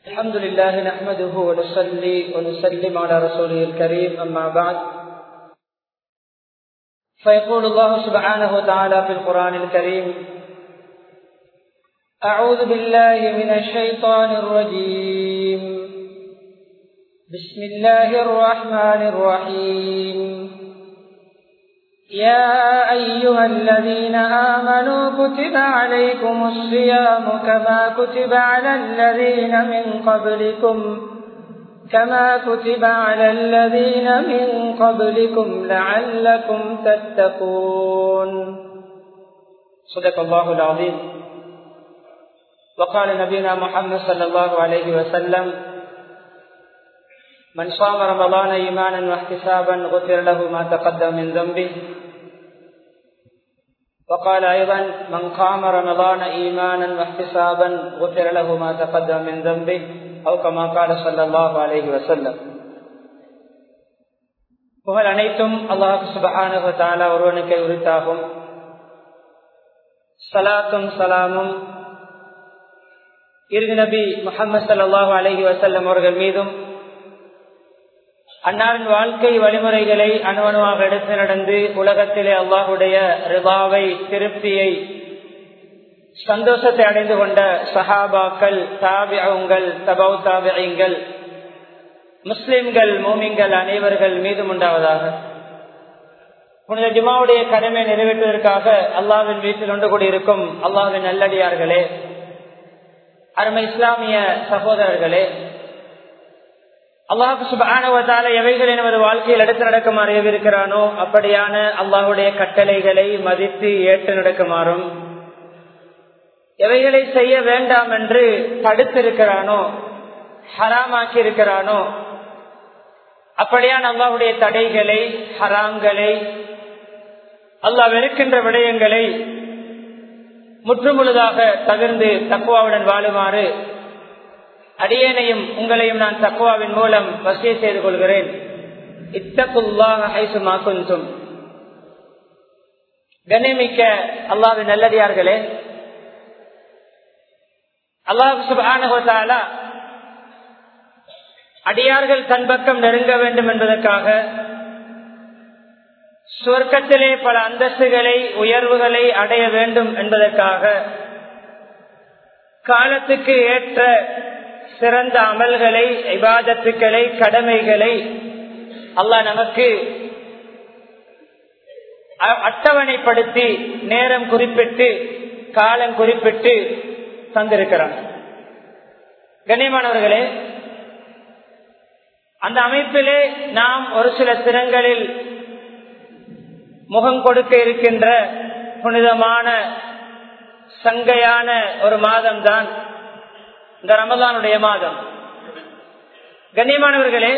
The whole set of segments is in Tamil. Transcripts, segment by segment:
الحمد لله نحمده ونصلي ونسلم على رسوله الكريم أما بعد فيقول الله سبحانه وتعالى في القرآن الكريم أعوذ بالله من الشيطان الرجيم بسم الله الرحمن الرحيم يا أيها الذين آمنوا كتب عليكم الصيام كما كتب على الذين من قبلكم كما كتب على الذين من قبلكم لعلكم تتقون صدق الله العظيم وقال نبينا محمد صلى الله عليه وسلم من صام رمضان إيمانا واحتسابا غفر له ما تقدم من ذنبه وقال أيضا من قام رمضان إيمانا واحتسابا غفر له ما تقدم من ذنبه أو كما قال صلى الله عليه وسلم புகழ் அனைத்தும் அல்லாஹு சுபஹானஹு தஆலா ஒருவனுக்கு உரித்தாகும் சலாத்தும் சலாமும் இறுதி நபி முகமது சல்லாஹூ அலஹி வசல்லம் அவர்கள் மீதும் அன்னாரின் வாழ்க்கை வழிமுறைகளை அணுவணுவாக எடுத்து நடந்து உலகத்திலே அல்லாஹுடைய ரிபாவை திருப்தியை சந்தோஷத்தை அடைந்து கொண்ட சஹாபாக்கள் தாபியங்கள் தபௌ தாபியங்கள் முஸ்லிம்கள் மூமிங்கள் அனைவர்கள் மீதும் உண்டாவதாக புனித ஜுமாவுடைய கடமை நிறைவேற்றுவதற்காக அல்லாவின் வீட்டில் ஒன்று கூடியிருக்கும் அல்லாவின் நல்லடியார்களே அருமை இஸ்லாமிய சகோதரர்களே அல்லாஹு சுபானவத்தால எவைகள் நமது வாழ்க்கையில் எடுத்து நடக்குமாறு இருக்கிறானோ அப்படியான அல்லாஹுடைய கட்டளைகளை மதித்து ஏற்று நடக்குமாறும் எவைகளை செய்ய வேண்டாம் என்று தடுத்திருக்கிறானோ ஹராமாக்கி இருக்கிறானோ அப்படியான அல்லாஹுடைய தடைகளை ஹராங்களை அல்லாஹ் வெறுக்கின்ற விடயங்களை முற்றுமுழுதாக தவிர்ந்து தக்குவாவுடன் வாழுமாறு அடியேனையும் உங்களையும் நான் தக்குவாவின் மூலம் வசிய செய்து கொள்கிறேன் இத்தகுல்லாஹும் கண்ணிமிக்க அல்லாவின் நல்லடியார்களே அல்லாஹு சுபானுகத்தால அடியார்கள் தன் பக்கம் நெருங்க வேண்டும் என்பதற்காக சுவர்க்கத்திலே பல அந்தஸ்துகளை உயர்வுகளை அடைய வேண்டும் என்பதற்காக காலத்துக்கு ஏற்ற சிறந்த அமல்களை இபாதத்துக்களை கடமைகளை அல்லாஹ் நமக்கு அட்டவணைப்படுத்தி நேரம் குறிப்பிட்டு காலம் குறிப்பிட்டு தந்திருக்கிறான் கண்ணியமானவர்களே அந்த அமைப்பிலே நாம் ஒரு சில தினங்களில் முகம் கொடுக்க இருக்கின்ற புனிதமான சங்கையான ஒரு மாதம் தான் இந்த ரமதானுடைய மாதம் கண்ணியமானவர்களே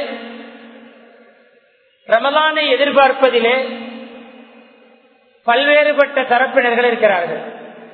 ரமதானை எதிர்பார்ப்பதிலே பல்வேறுபட்ட தரப்பினர்கள் இருக்கிறார்கள்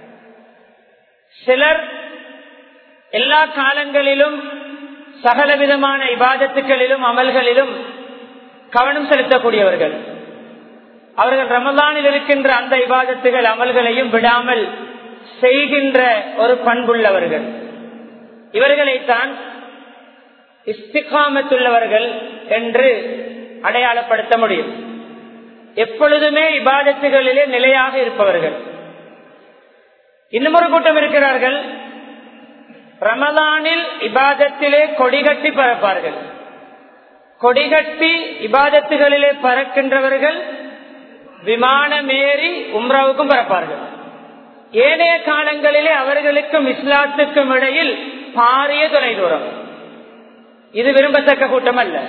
சிலர் எல்லா காலங்களிலும் சகல விதமான இபாதத்துக்களிலும் அமல்களிலும் கவனம் செலுத்தக்கூடியவர்கள் அவர்கள் ரமதானில் இருக்கின்ற அந்த இபாதத்துகள் அமல்களையும் விடாமல் செய்கின்ற ஒரு பண்புள்ளவர்கள் இவர்களைத்தான் இஸ்திகாமத்துள்ளவர்கள் என்று அடையாளப்படுத்த முடியும் எப்பொழுதுமே இபாதத்துகளிலே நிலையாக இருப்பவர்கள் இன்னும் ஒரு கூட்டம் இருக்கிறார்கள் ரமதானில் இபாதத்திலே கொடிகட்டி பறப்பார்கள் கொடிகட்டி இபாதத்துகளிலே பறக்கின்றவர்கள் விமானமேறி உம்ராவுக்கும் பறப்பார்கள் ஏனைய காலங்களிலே அவர்களுக்கும் இஸ்லாத்துக்கும் இடையில் பாரிய தொலை தூரம் இது விரும்பத்தக்க கூட்டம் அல்ல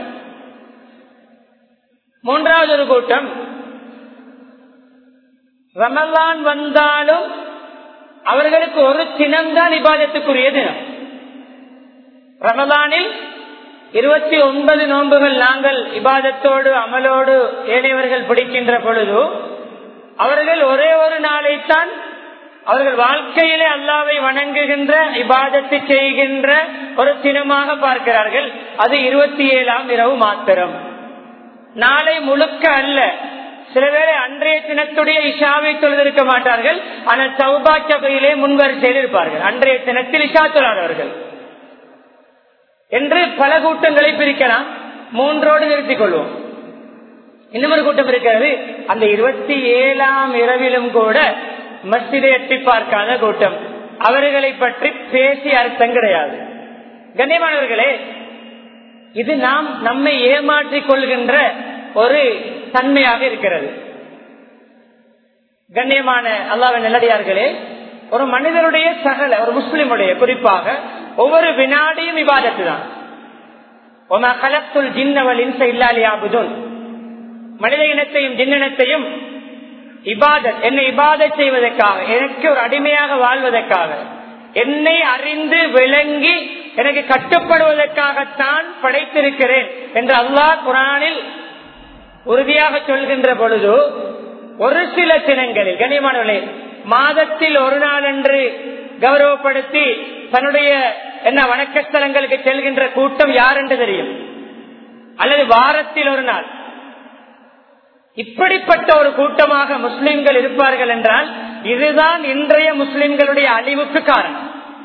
மூன்றாவது ஒரு கூட்டம் ரமலான் வந்தாலும் அவர்களுக்கு ஒரு தினம்தான் இபாதத்துக்குரிய தினம் ரமலானில் இருபத்தி ஒன்பது நோன்புகள் நாங்கள் இபாதத்தோடு அமலோடு ஏனையவர்கள் பிடிக்கின்ற பொழுது அவர்கள் ஒரே ஒரு நாளைத்தான் அவர்கள் வாழ்க்கையிலே அல்லாவை வணங்குகின்ற இபாதத்து செய்கின்ற ஒரு தினமாக பார்க்கிறார்கள் அது இருபத்தி ஏழாம் இரவு மாத்திரம் நாளை முழுக்க அல்ல சில பேரை அன்றைய தினத்துடைய இஷாவை தொழுதிருக்க மாட்டார்கள் ஆனால் சௌபாக்கிய பையிலே முன்வரிசையில் இருப்பார்கள் அன்றைய தினத்தில் இஷா தொழாதவர்கள் என்று பல கூட்டங்களை பிரிக்கலாம் மூன்றோடு நிறுத்திக் கொள்வோம் இன்னொரு கூட்டம் இருக்கிறது அந்த இருபத்தி ஏழாம் இரவிலும் கூட மஸ்ஜிதை எட்டி பார்க்காத கூட்டம் அவர்களை பற்றி பேசி அர்த்தம் கிடையாது கண்ணியமானவர்களே இது நாம் நம்மை ஏமாற்றிக் கொள்கின்ற ஒரு தன்மையாக இருக்கிறது கண்ணியமான அல்லாவின் நல்லடியார்களே ஒரு மனிதனுடைய சகல ஒரு முஸ்லிமுடைய குறிப்பாக ஒவ்வொரு வினாடியும் விவாதத்து தான் மனித இனத்தையும் ஜின்னத்தையும் இபாதத் என்னை இபாதத் செய்வதற்காக எனக்கு ஒரு அடிமையாக வாழ்வதற்காக என்னை அறிந்து விளங்கி எனக்கு கட்டுப்படுவதற்காகத்தான் படைத்திருக்கிறேன் என்று அல்லாஹ் குரானில் உறுதியாக சொல்கின்ற பொழுது ஒரு சில தினங்களில் கனியமானவர்களே மாதத்தில் ஒரு நாள் என்று கௌரவப்படுத்தி தன்னுடைய என்ன வணக்கஸ்தலங்களுக்கு செல்கின்ற கூட்டம் யார் என்று தெரியும் அல்லது வாரத்தில் ஒரு நாள் இப்படிப்பட்ட ஒரு கூட்டமாக முஸ்லிம்கள் இருப்பார்கள் என்றால் இதுதான் இன்றைய முஸ்லிம்களுடைய அழிவுக்கு காரணம்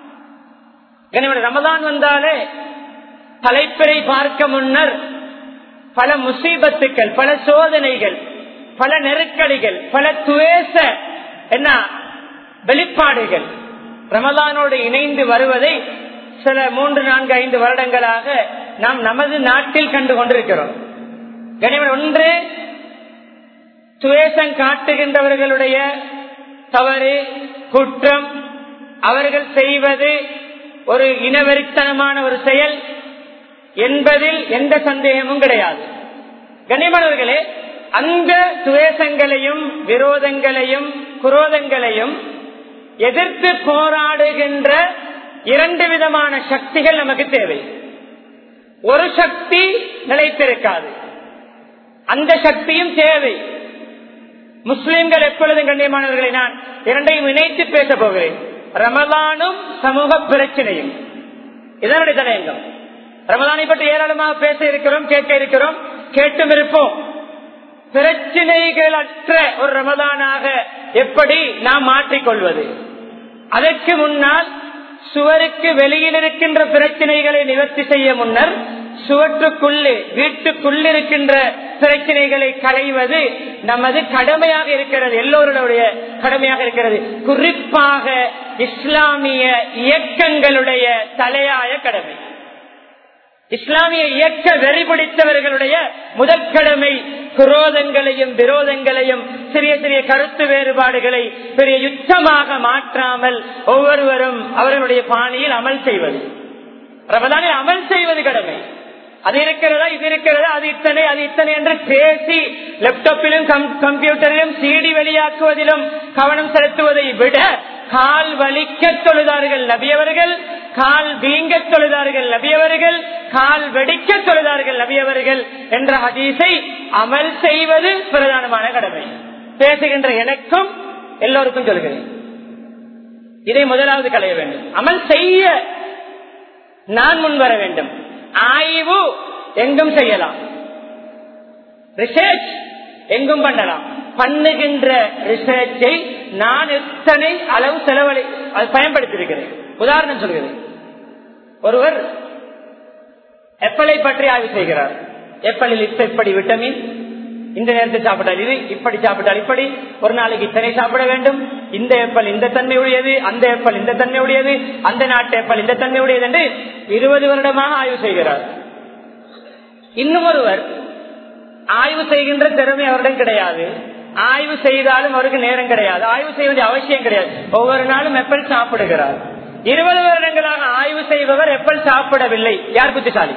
ரமதான் வந்தாலே தலைப்பிறை பார்க்க முன்னர் பல முசீபத்துக்கள் பல சோதனைகள் பல நெருக்கடிகள் பல துவேச என்ன வெளிப்பாடுகள் ரமதானோடு இணைந்து வருவதை சில மூன்று நான்கு ஐந்து வருடங்களாக நாம் நமது நாட்டில் கண்டு கொண்டிருக்கிறோம் கனிமன் ஒன்று துவேசம் காட்டுகின்றவர்களுடைய தவறு குற்றம் அவர்கள் செய்வது ஒரு இனவெறித்தனமான ஒரு செயல் என்பதில் எந்த சந்தேகமும் கிடையாது கனிமணவர்களே அந்த துவேஷங்களையும் விரோதங்களையும் குரோதங்களையும் எதிர்த்து போராடுகின்ற இரண்டு விதமான சக்திகள் நமக்கு தேவை ஒரு சக்தி நிலைத்திருக்காது அந்த சக்தியும் தேவை முஸ்லிம்கள் எப்பொழுதும் கண்ணியமானவர்களை நான் இரண்டையும் இணைத்து பேச போகிறேன் ரமலானும் சமூக பிரச்சனையும் இதனுடைய தலையங்கம் ரமலானை பற்றி ஏராளமாக பேச இருக்கிறோம் கேட்க இருக்கிறோம் கேட்டும் இருப்போம் பிரச்சனைகள் அற்ற ஒரு ரமதானாக எப்படி நாம் மாற்றிக்கொள்வது அதற்கு முன்னால் சுவருக்கு வெளியில் இருக்கின்ற பிரச்சனைகளை நிவர்த்தி செய்ய முன்னர் சுவற்றுக்குள்ளே வீட்டுக்குள் இருக்கின்ற பிரச்சனைகளை களைவது நமது கடமையாக இருக்கிறது எல்லோருடைய கடமையாக இருக்கிறது குறிப்பாக இஸ்லாமிய இயக்கங்களுடைய தலையாய கடமை இஸ்லாமிய இயக்க வெறி பிடித்தவர்களுடைய முதற்கடமை குரோதங்களையும் விரோதங்களையும் சிறிய சிறிய கருத்து வேறுபாடுகளை பெரிய யுத்தமாக மாற்றாமல் ஒவ்வொருவரும் அவர்களுடைய பாணியில் அமல் செய்வது ரமதானில் அமல் செய்வது கடமை அது இருக்கிறதா இது இருக்கிறதா அது இத்தனை அது இத்தனை என்று பேசி லேப்டாப்பிலும் கம்ப்யூட்டரிலும் சிடி வெளியாக்குவதிலும் கவனம் செலுத்துவதை விட கால் வலிக்க தொழுதார்கள் நபியவர்கள் கால் வீங்க தொழுதார்கள் நபியவர்கள் கால் வெடிக்க தொழுதார்கள் நபியவர்கள் என்ற ஹதீஸை அமல் செய்வது பிரதானமான கடமை பேசுகின்ற எனக்கும் எல்லோருக்கும் சொல்கிறேன் இதை முதலாவது களைய வேண்டும் அமல் செய்ய நான் முன் வர வேண்டும் ஆய்வு எங்கும் செய்யலாம் ரிசர்ச் எங்கும் பண்ணலாம் பண்ணுகின்ற ரிசர்ச்சை நான் எத்தனை அளவு செலவழி பயன்படுத்தியிருக்கிறேன் உதாரணம் சொல்கிறேன் ஒருவர் எப்பலை பற்றி ஆய்வு செய்கிறார் எப்பலில் இப்படி விட்டமின் இந்த நேரத்தில் சாப்பிட்டால் இது இப்படி சாப்பிட்டால் இப்படி ஒரு நாளைக்கு இத்தனை சாப்பிட வேண்டும் இந்த ஏப்பல் இந்த தன்மை உடையது அந்த ஏப்பல் இந்த தன்மை உடையது அந்த நாட்டு ஏப்பல் இந்த தன்மை உடையது என்று இருபது வருடமாக ஆய்வு செய்கிறார் இன்னும் ஒருவர் ஆய்வு செய்கின்ற திறமை அவரிடம் கிடையாது ஆய்வு செய்தாலும் அவருக்கு நேரம் கிடையாது ஆய்வு செய்வது அவசியம் கிடையாது ஒவ்வொரு நாளும் எப்பல் சாப்பிடுகிறார் இருபது வருடங்களாக ஆய்வு செய்பவர் எப்பல் சாப்பிடவில்லை யார் புத்திசாலி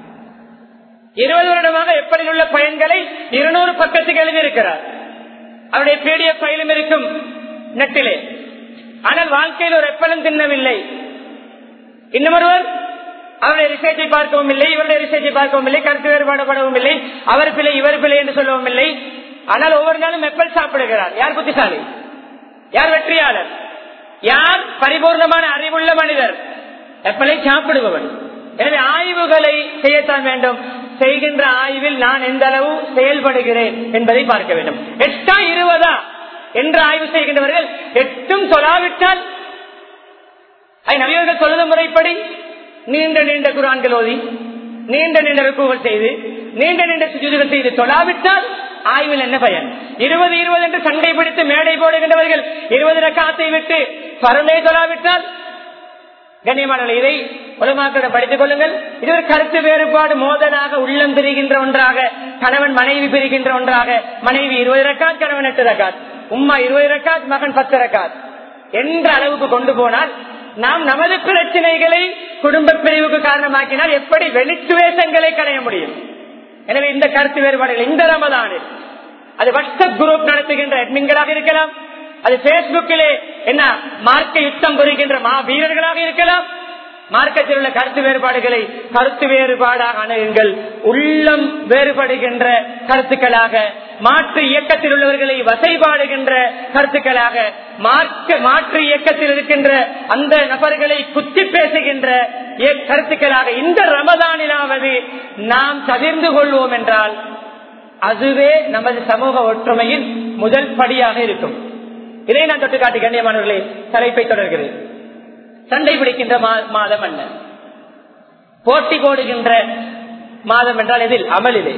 இருபது வருடமாக எப்படில் உள்ள பயன்களை இருநூறு பக்கத்துக்கு எழுதியிருக்கிறார் அவருடைய பிடிஎஃப் பயிலும் இருக்கும் நெட்டிலே ஆனால் வாழ்க்கையில் ஒரு எப்பலும் தின்னவில்லை இன்னொருவர் அவருடைய ரிசர்ச்சை பார்க்கவும் இல்லை இவருடைய ரிசர்ச்சை பார்க்கவும் இல்லை கருத்து வேறுபாடுபடவும் இல்லை அவர் பிள்ளை இவர் பிள்ளை என்று சொல்லவும் இல்லை ஆனால் ஒவ்வொரு நாளும் எப்பல் சாப்பிடுகிறார் யார் புத்திசாலி யார் வெற்றியாளர் யார் பரிபூர்ணமான அறிவுள்ள மனிதர் எப்பலை சாப்பிடுபவன் எனவே ஆய்வுகளை செய்யத்தான் வேண்டும் செய்கின்ற ஆய்வில் நான் எந்த அளவு செயல்படுகிறேன் என்பதை பார்க்க வேண்டும் எட்டா இருபதா என்று ஆய்வு செய்கின்றவர்கள் எட்டும் சொல்லாவிட்டால் நவியர்கள் சொல்லுத முறைப்படி நீண்ட நீண்ட குரான்கள் ஓதி நீண்ட நீண்ட ருக்குகள் செய்து நீண்ட நீண்ட சுஜுதுகள் செய்து தொழாவிட்டால் ஆய்வில் என்ன பயன் இருபது இருபது என்று சண்டை பிடித்து மேடை போடுகின்றவர்கள் இருபது ரக்காத்தை விட்டு பருளை தொழாவிட்டால் கண்ணியமானவர்கள் இதை உலமாக்களிடம் படித்துக் கொள்ளுங்கள் இது ஒரு கருத்து வேறுபாடு மோதலாக உள்ளம் பிரிகின்ற ஒன்றாக கணவன் மனைவி பிரிகின்ற ஒன்றாக மனைவி இருபது ரக்காத் கணவன் எட்டு ரக்காத் உம்மா இருபது ரக்காத் மகன் பத்து ரக்காத் என்ற அளவுக்கு கொண்டு போனால் நாம் நமது பிரச்சனைகளை குடும்ப பிரிவுக்கு காரணமாக்கினால் எப்படி வெளிச்சுவேசங்களை களைய முடியும் எனவே இந்த கருத்து வேறுபாடுகள் இந்த ரமதானில் அது வாட்ஸ்அப் குரூப் நடத்துகின்ற அட்மின்களாக இருக்கலாம் அது பேஸ்புக்கிலே என்ன மார்க்க யுத்தம் புரிகின்ற மா வீரர்களாக இருக்கலாம் மார்க்கத்தில் உள்ள கருத்து வேறுபாடுகளை கருத்து வேறுபாடாக அணுகுங்கள் உள்ளம் வேறுபடுகின்ற கருத்துக்களாக மாற்று இயக்கத்தில் உள்ளவர்களை வசைபாடுகின்ற கருத்துக்களாக மார்க்க மாற்று இயக்கத்தில் இருக்கின்ற அந்த நபர்களை குத்தி பேசுகின்ற இய- கருத்துக்களாக இந்த ரமதானிலாவது நாம் தவிர்ந்து கொள்வோம் என்றால் அதுவே நமது சமூக ஒற்றுமையின் முதல் படியாக இருக்கும் இதை நான் தொட்டு காட்டி கண்ணியமானவர்களே தலைப்பை தொடர்கிறேன் சண்டை பிடிக்கின்ற மா- மாதம் என்ன போட்டி போடுகின்ற மாதம் என்றால் எதில் அமலிலே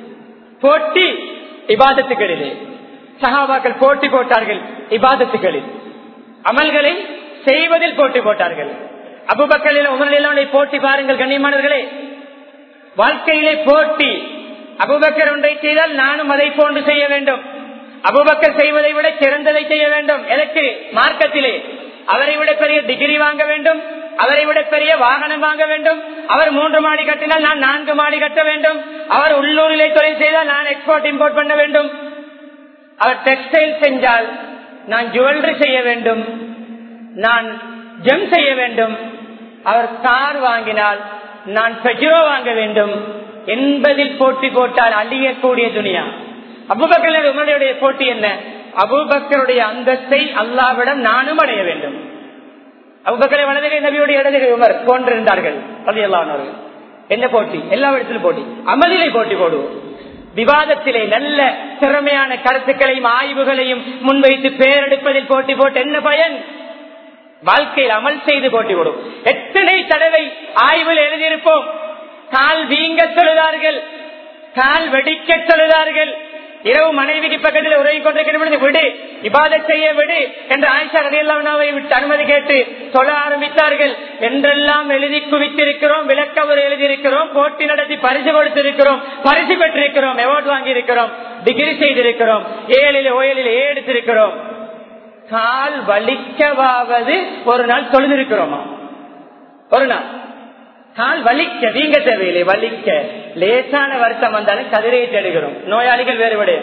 போட்டி இபாதத்துகளிலே சகாபாக்கள் போட்டி போட்டார்கள் இபாதத்துகளில் அமல்களை செய்வதில் போட்டி போட்டார்கள் அபுபக்கலில் உமரில் போட்டி பாருங்கள் கண்ணியமானவர்களே வாழ்க்கையிலே போட்டி அபுபக்கர் ஒன்றை செய்தால் நானும் அதை போன்று செய்ய வேண்டும் அபுபக்கர் செய்வதை விட சிறந்ததை செய்ய வேண்டும் எனக்கு மார்க்கத்திலே அவரை விட பெரிய டிகிரி வாங்க வேண்டும் அவரை விட பெரிய வாகனம் வாங்க வேண்டும் அவர் மூன்று மாடி கட்டினால் நான் நான்கு மாடி கட்ட வேண்டும் அவர் உள்ளூரிலே தொழில் செய்தால் நான் எக்ஸ்போர்ட் இம்போர்ட் பண்ண வேண்டும் அவர் டெக்ஸ்டைல் செஞ்சால் நான் ஜுவல்லரி செய்ய வேண்டும் நான் ஜெம் செய்ய வேண்டும் அவர் கார் வாங்கினால் நான் பெஜ்ரோ வாங்க வேண்டும் என்பதில் போட்டி போட்டால் அழியக்கூடிய துணியா அபுபக்கர் உமருடைய போட்டி என்ன அபுபக்கருடைய அந்தஸ்தை அல்லாவிடம் நானும் அடைய வேண்டும் அபுபக்கரை வலதுகை நபியுடைய இடதுகை உமர் போன்றிருந்தார்கள் அது எல்லாம் என்ன போட்டி எல்லா இடத்திலும் போட்டி அமலிலே போட்டி போடுவோம் விவாதத்திலே நல்ல திறமையான கருத்துக்களையும் ஆய்வுகளையும் முன்வைத்து பேரெடுப்பதில் போட்டி போட்டு என்ன பயன் வாழ்க்கையில் அமல் செய்து போட்டி போடும் எத்தனை தடவை ஆய்வில் எழுதியிருப்போம் கால் வீங்க தொழுதார்கள் கால் வெடிக்க தொழுதார்கள் இரவு மனைவிக்கு பக்கத்தில் உறவி கொண்டிருக்கிற விடு இபாத செய்ய விடு என்று ஆயிஷா ரதியல்லாவை விட்டு அனுமதி கேட்டு சொல்ல ஆரம்பித்தார்கள் என்றெல்லாம் எழுதி குவித்திருக்கிறோம் விளக்கவர் எழுதியிருக்கிறோம் போட்டி நடத்தி பரிசு கொடுத்திருக்கிறோம் பரிசு பெற்றிருக்கிறோம் அவார்டு வாங்கி இருக்கிறோம் டிகிரி செய்திருக்கிறோம் ஏழில் ஓயலில் ஏ எடுத்திருக்கிறோம் கால் வலிக்கவாவது ஒரு நாள் தொழுதிருக்கிறோமா ஒரு நாள் கால் வலிக்க வீங்க தேவையில்லை வலிக்க லேசான வருத்தம் வந்தாலும் கதிரையை தேடுகிறோம் நோயாளிகள் வேறுபடு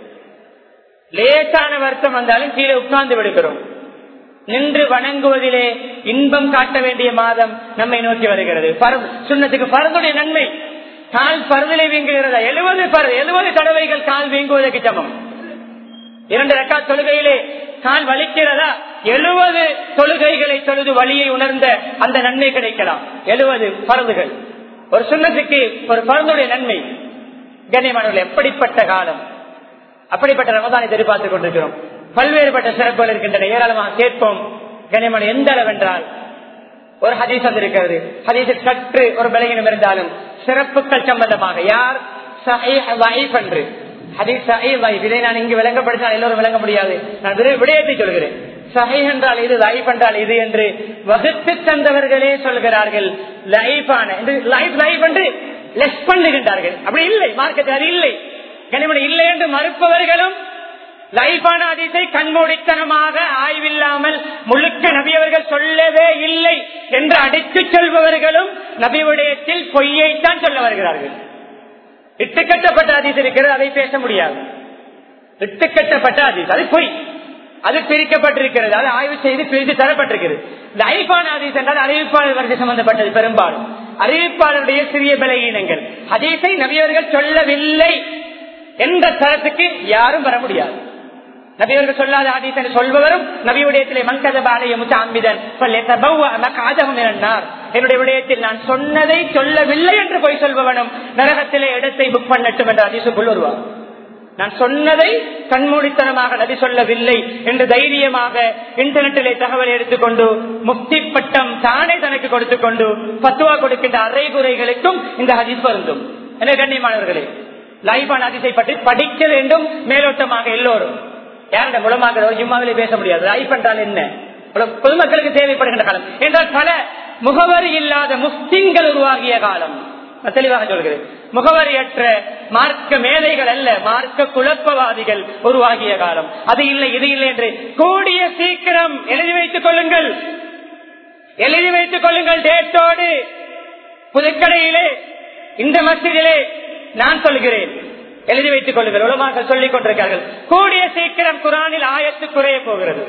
லேசான வருத்தம் வந்தாலும் கீழே உட்கார்ந்து விடுகிறோம் நின்று வணங்குவதிலே இன்பம் காட்ட வேண்டிய மாதம் நம்மை நோக்கி வருகிறது சுண்ணத்துக்கு பரதுடைய நன்மை கால் பருதலை வீங்குகிறதா எழுபது எழுபது தடவைகள் கால் வீங்குவதற்கு சமம் இரண்டு ரெக்கா தொழுகையிலே கால் வலிக்கிறதா எழுபது தொழுகைகளை தொழுது வழியை உணர்ந்த அந்த நன்மை கிடைக்கலாம் எழுபது பருந்துகள் ஒரு சுண்ணத்துக்கு ஒரு பருந்துடைய நன்மை கண்ணியமானவர்கள் எப்படிப்பட்ட காலம் அப்படிப்பட்ட ரமதானை எதிர்பார்த்துக் கொண்டிருக்கிறோம் பல்வேறுபட்ட சிறப்புகள் இருக்கின்றன ஏராளமாக கேட்போம் கண்ணியமான எந்த அளவென்றால் ஒரு ஹதீஸ் இருக்கிறது ஹதீஸில் சற்று ஒரு பலகீனம் இருந்தாலும் சிறப்புகள் சம்பந்தமாக யார் என்று இதை நான் இங்கு விளங்கப்படுத்தினால் எல்லோரும் விளங்க முடியாது நான் விடயத்தை சொல்கிறேன் சஹை என்றால் இது லைஃப் என்றால் இது என்று வகுத்து தந்தவர்களே சொல்கிறார்கள் லைஃபான லைஃப் லைஃப் என்று லெஸ் பண்ணுகின்றார்கள் அப்படி இல்லை மார்க்கெட் அது இல்லை கனிமணி இல்லை என்று மறுப்பவர்களும் லைஃபான அதிசை கண்மூடித்தனமாக ஆய்வில்லாமல் முழுக்க நபியவர்கள் சொல்லவே இல்லை என்று அடித்து சொல்பவர்களும் நபி விடயத்தில் பொய்யைத்தான் சொல்ல வருகிறார்கள் இட்டுக்கட்டப்பட்ட அதிஸ் இருக்கிறது அதை பேச முடியாது இட்டுக்கட்டப்பட்ட அதிஸ் அது பொய் அது பிரிக்கப்பட்டிருக்கிறது அது ஆய்வு செய்து பிரித்து தரப்பட்டிருக்கிறது இந்த ஐபான அதிஸ் என்றால் அறிவிப்பாளர் வரிசை சம்பந்தப்பட்டது பெரும்பாலும் அறிவிப்பாளருடைய சிறிய பலகீனங்கள் அதீசை நபியவர்கள் சொல்லவில்லை என்ற தரத்துக்கு யாரும் வர முடியாது நபியவர்கள் சொல்லாத ஆதீஸ் என்று சொல்பவரும் நபியுடையத்திலே மங்கதபாலய முத்தாம்பிதன் என்னுடைய விடயத்தில் நான் சொன்னதை சொல்லவில்லை என்று போய் சொல்பவனும் நரகத்திலே இடத்தை புக் பண்ணட்டும் என்ற அதிசுக்குள் வருவார் நான் சொன்னதை கண்மூடித்தனமாக நபி சொல்லவில்லை என்று தைரியமாக இன்டர்நெட்டிலே தகவலை எடுத்துக்கொண்டு முக்தி பட்டம் தானே தனக்கு கொடுத்துக் கொண்டு பத்துவா கொடுக்கின்ற அறைகுறைகளுக்கும் இந்த ஹதீஸ் பொருந்தும் எனவே கண்ணியமானவர்களே லைபான் ஹதீஸை பற்றி படிக்க வேண்டும் மேலோட்டமாக எல்லோரும் யாரிட மூலமாக ஜும்மாவிலே பேச முடியாது லைஃப் என்றால் என்ன பொதுமக்களுக்கு தேவைப்படுகின்ற காலம் என்றால் பல முகவரி இல்லாத முஸ்லிம்கள் உருவாகிய காலம் நான் தெளிவாக சொல்கிறேன் முகவரியற்ற மார்க்க மேதைகள் அல்ல மார்க்க குழப்பவாதிகள் உருவாகிய காலம் அது இல்லை இது இல்லை என்று கூடிய சீக்கிரம் எழுதி வைத்துக் கொள்ளுங்கள் எழுதி வைத்துக் கொள்ளுங்கள் டேட்டோடு புதுக்கடையிலே இந்த மசிதிலே நான் சொல்கிறேன் எழுதி வைத்துக் கொள்ளுங்கள் உலமாக சொல்லிக் கொண்டிருக்கிறார்கள் கூடிய சீக்கிரம் குரானில் ஆயத்து குறைய போகிறது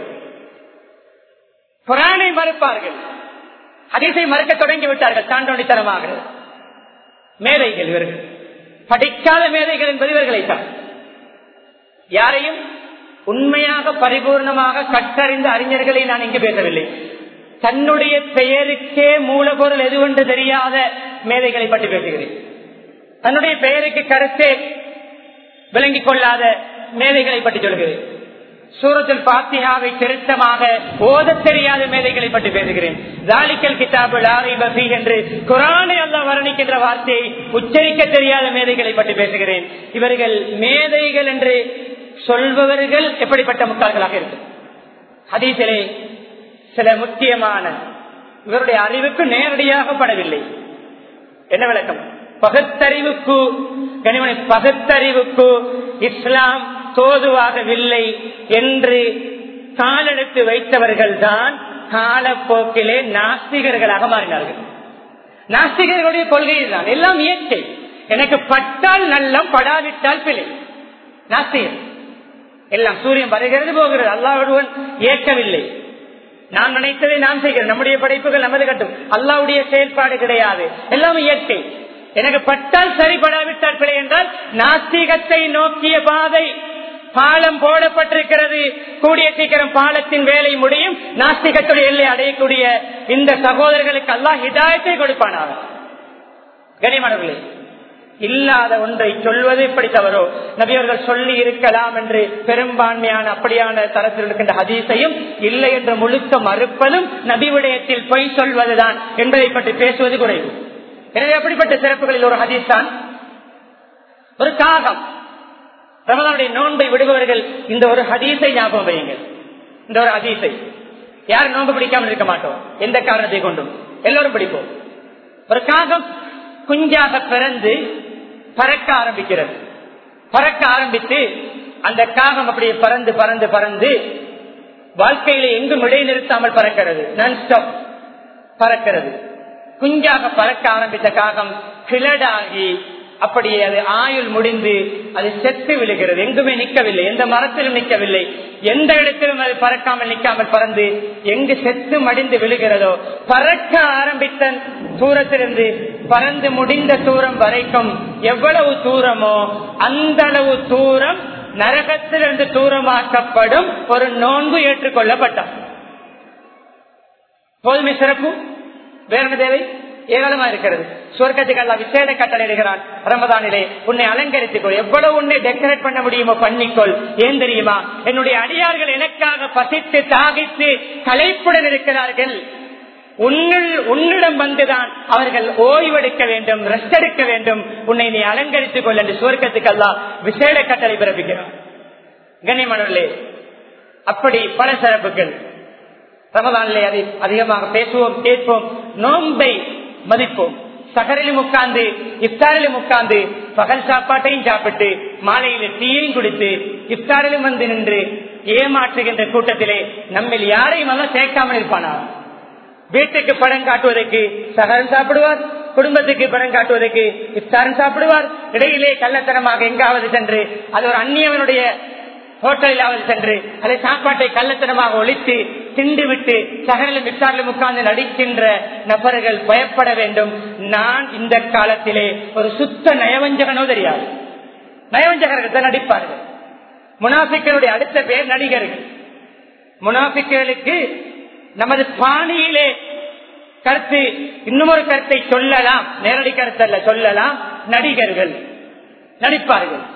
குரானை மறுப்பார்கள் அதிசை மறுக்க தொடங்கி விட்டார்கள் தாண்டோடித்தனமாக மேதைகள் இவர்கள் படிக்காத மேதைகள் என்பது இவர்களைத்தான் யாரையும் உண்மையாக பரிபூர்ணமாக கற்றறிந்த அறிஞர்களை நான் இங்கு பேசவில்லை தன்னுடைய பெயருக்கே மூலப்பொருள் எதுவென்று தெரியாத மேதைகளை பற்றி பேசுகிறேன் தன்னுடைய பெயருக்கு கருத்தே விளங்கிக் கொள்ளாத மேதைகளை பற்றி சொல்கிறேன் சூரத்தில் பாத்தியாவை திருத்தமாக ஓத தெரியாத மேதைகளை பற்றி பேசுகிறேன் தாலிக்கல் கிதாபு லாரி பசி என்று குரானை அல்ல வர்ணிக்கின்ற வார்த்தையை உச்சரிக்க தெரியாத மேதைகளை பற்றி பேசுகிறேன் இவர்கள் மேதைகள் என்று சொல்பவர்கள் எப்படிப்பட்ட முட்டாள்களாக இருக்கும் ஹதீசிலே சில முக்கியமான இவருடைய அறிவுக்கு நேரடியாக படவில்லை என்ன விளக்கம் பகுத்தறிவுக்கு கனிமனை பகுத்தறிவுக்கு இஸ்லாம் தோதுவாகவில்லை என்று காலெடுத்து வைத்தவர்கள் தான் காலப்போக்கிலே நாஸ்திகர்களாக மாறினார்கள் நாஸ்திகர்களுடைய கொள்கை தான் எல்லாம் இயற்கை எனக்கு பட்டால் நல்லம் படாவிட்டால் பிழை நாஸ்திகர் எல்லாம் சூரியன் வருகிறது போகிறது அல்லாவுடன் இயக்கவில்லை நான் நினைத்ததை நாம் செய்கிறேன் நம்முடைய படைப்புகள் நமது கட்டும் அல்லாவுடைய செயல்பாடு கிடையாது எல்லாம் இயற்கை எனக்கு பட்டால் சரிபடாவிட்டால் பிழை என்றால் நாஸ்திகத்தை நோக்கிய பாதை பாலம் போடப்பட்டிருக்கிறது கூடிய சீக்கிரம் பாலத்தின் வேலை முடியும் நாஸ்திகத்துடைய எல்லை அடையக்கூடிய இந்த சகோதரர்களுக்கு அல்லா ஹிதாயத்தை கொடுப்பானாக கனிமணர்களே இல்லாத ஒன்றை சொல்வது எப்படி தவறோ நபியவர்கள் சொல்லி இருக்கலாம் என்று பெரும்பான்மையான அப்படியான தரத்தில் இருக்கின்ற ஹதீஸையும் இல்லை என்று முழுக்க மறுப்பதும் நபி விடயத்தில் பொய் சொல்வதுதான் என்பதை பற்றி பேசுவது குறைவு எனவே அப்படிப்பட்ட சிறப்புகளில் ஒரு ஹதீஸ் தான் ஒரு காகம் ரமதானுடைய நோன்பை விடுபவர்கள் இந்த ஒரு ஹதீஸை ஞாபகம் வையுங்கள் இந்த ஒரு ஹதீஸை யாரும் நோன்பு பிடிக்காமல் இருக்க மாட்டோம் எந்த காரணத்தை கொண்டும் எல்லோரும் பிடிப்போம் ஒரு காகம் குஞ்சாக பிறந்து பறக்க ஆரம்பிக்கிறது பறக்க ஆரம்பித்து அந்த காகம் அப்படியே பறந்து பறந்து பறந்து வாழ்க்கையில எங்கும் இடைநிறுத்தாமல் பறக்கிறது நான் ஸ்டாப் பறக்கிறது குஞ்சாக பறக்க ஆரம்பித்த காகம் கிளடாகி அப்படியே அது ஆயுள் முடிந்து அது செத்து விழுகிறது எங்குமே நிற்கவில்லை எந்த மரத்திலும் நிற்கவில்லை எந்த இடத்திலும் அது பறக்காமல் நிற்காமல் பறந்து எங்கு செத்து மடிந்து விழுகிறதோ பறக்க ஆரம்பித்த தூரத்திலிருந்து பறந்து முடிந்த தூரம் வரைக்கும் எவ்வளவு தூரமோ அந்த அளவு தூரம் நரகத்திலிருந்து தூரமாக்கப்படும் ஒரு நோன்பு ஏற்றுக்கொள்ளப்பட்டார் போதுமை சிறப்பு வேற தேவை ஏராளமா இருக்கிறது சொர்க்கத்துக்கு அல்ல விசேட கட்டளை இடுகிறான் ரமதானிலே உன்னை அலங்கரித்துக்கொள் எவ்வளவு உன்னை டெக்கரேட் பண்ண முடியுமோ பண்ணிக்கொள் ஏன் தெரியுமா என்னுடைய அடியார்கள் எனக்காக பசித்து தாகித்து கலைப்புடன் இருக்கிறார்கள் உன்னில் உன்னிடம் வந்துதான் அவர்கள் ஓய்வெடுக்க வேண்டும் ரெஸ்ட் எடுக்க வேண்டும் உன்னை நீ அலங்கரித்துக் கொள் என்று சுவர்க்கத்துக்கு அல்ல விசேட கட்டளை பிறப்பிக்கிறான் கண்ணியமானவர்களே அப்படி பல சிறப்புகள் ரமதானிலே அதை அதிகமாக பேசுவோம் கேட்போம் நோன்பை மதிப்போம் சகரிலும் உட்கார்ந்து இஃப்தாரிலும் உட்கார்ந்து பகல் சாப்பாட்டையும் சாப்பிட்டு மாலையில டீயையும் குடித்து இஃப்தாரிலும் வந்து நின்று ஏமாற்றுகின்ற கூட்டத்திலே நம்மில் யாரையும் அல்ல சேர்க்காமல் இருப்பானா வீட்டுக்கு படம் காட்டுவதற்கு சகரம் சாப்பிடுவார் குடும்பத்துக்கு படம் காட்டுவதற்கு இஃப்தாரம் சாப்பிடுவார் இடையிலே கள்ளத்தனமாக எங்காவது சென்று அது ஒரு அந்நியவனுடைய ஹோட்டலிலாவது சென்று அதை சாப்பாட்டை கள்ளத்தனமாக ஒழித்து திண்டு விட்டு சகரிலும் விசாரிலும் உட்கார்ந்து நடிக்கின்ற நபர்கள் பயப்பட வேண்டும் நான் இந்த காலத்திலே ஒரு சுத்த நயவஞ்சகனோ தெரியாது நயவஞ்சகர்கள் தான் நடிப்பார்கள் முனாஃபிக்களுடைய அடுத்த பேர் நடிகர்கள் முனாஃபிக்களுக்கு நமது பாணியிலே கருத்து இன்னுமொரு கருத்தை சொல்லலாம் நேரடி கருத்தல்ல சொல்லலாம் நடிகர்கள் நடிப்பார்கள்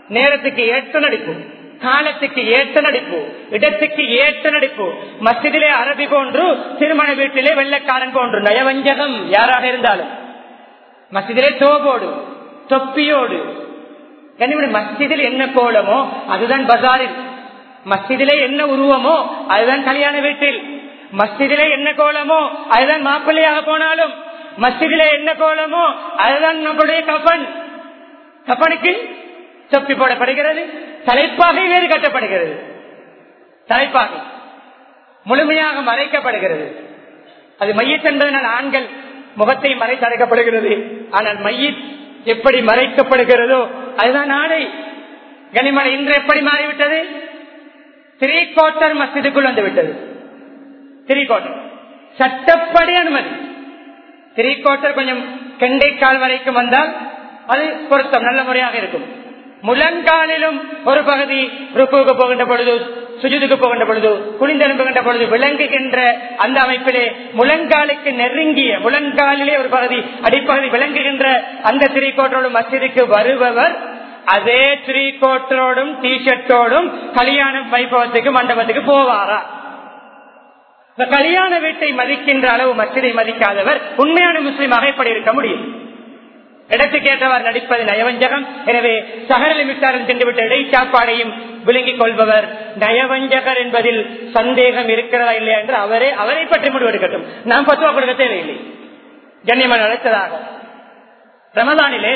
நேரத்துக்கு ஏற்ற நடிப்பு காலத்துக்கு ஏற்ற நடிப்பு இடத்துக்கு ஏற்ற நடிப்பு மசிதிலே அரபி போன்று திருமண வீட்டிலே வெள்ளக்காரன் போன்று நயவஞ்சகம் யாராக இருந்தாலும் மசிதிலே தோபோடு தொப்பியோடு கனிமணி மஸ்ஜிதில் என்ன கோலமோ அதுதான் பஜாரில் மஸ்ஜிதிலே என்ன உருவமோ அதுதான் கல்யாண வீட்டில் மஸ்ஜிதிலே என்ன கோலமோ அதுதான் மாப்பிள்ளையாக போனாலும் மஸ்ஜிதிலே என்ன கோலமோ அதுதான் நம்முடைய கபன் கபனுக்கு தொப்பி போடப்படுகிறது தலைப்பாகை வேறு கட்டப்படுகிறது தலைப்பாகை முழுமையாக மறைக்கப்படுகிறது அது மையத் என்பதனால் ஆண்கள் முகத்தை மறைத்து அடைக்கப்படுகிறது ஆனால் மையத் எப்படி மறைக்கப்படுகிறதோ அதுதான் ஆடை கனிமலை இன்று எப்படி மாறிவிட்டது த்ரீ கோட்டர் மசிதுக்குள் வந்து விட்டது த்ரீ கோட்டர் சட்டப்படி அனுமதி த்ரீ கோட்டர் கொஞ்சம் கெண்டைக்கால் வரைக்கும் வந்தால் அது பொருத்தம் நல்ல முறையாக இருக்கும் முழங்காலிலும் ஒரு பகுதி ருக்குவுக்கு போகின்ற பொழுது சுஜுதுக்கு போகின்ற பொழுது குனிந்தெலும்புகின்ற பொழுது விளங்குகின்ற அந்த அமைப்பிலே முழங்காலுக்கு நெருங்கிய முழங்காலிலே ஒரு பகுதி அடிப்பகுதி விளங்குகின்ற அந்த திரிகோட்டரோடும் மசிதிக்கு வருபவர் அதே திரிகோட்டரோடும் டி ஷர்ட்டோடும் கல்யாண வைபவத்துக்கு மண்டபத்துக்கு போவாரா இந்த கல்யாண வீட்டை மதிக்கின்ற அளவு மசிதை மதிக்காதவர் உண்மையான முஸ்லீமாக எப்படி இருக்க முடியும் இடத்துக்கேற்றவர் நடிப்பது நயவஞ்சகம் எனவே சகரலி மிட்டாரம் சென்றுவிட்ட இடைச்சாப்பாடையும் விளங்கிக் கொள்பவர் நயவஞ்சகர் என்பதில் சந்தேகம் இருக்கிறதா இல்லையா என்று அவரே அவரை பற்றி முடிவெடுக்கட்டும் நாம் பத்துவா கொடுக்க தேவையில்லை கண்ணியமான அழைத்ததாக ரமதானிலே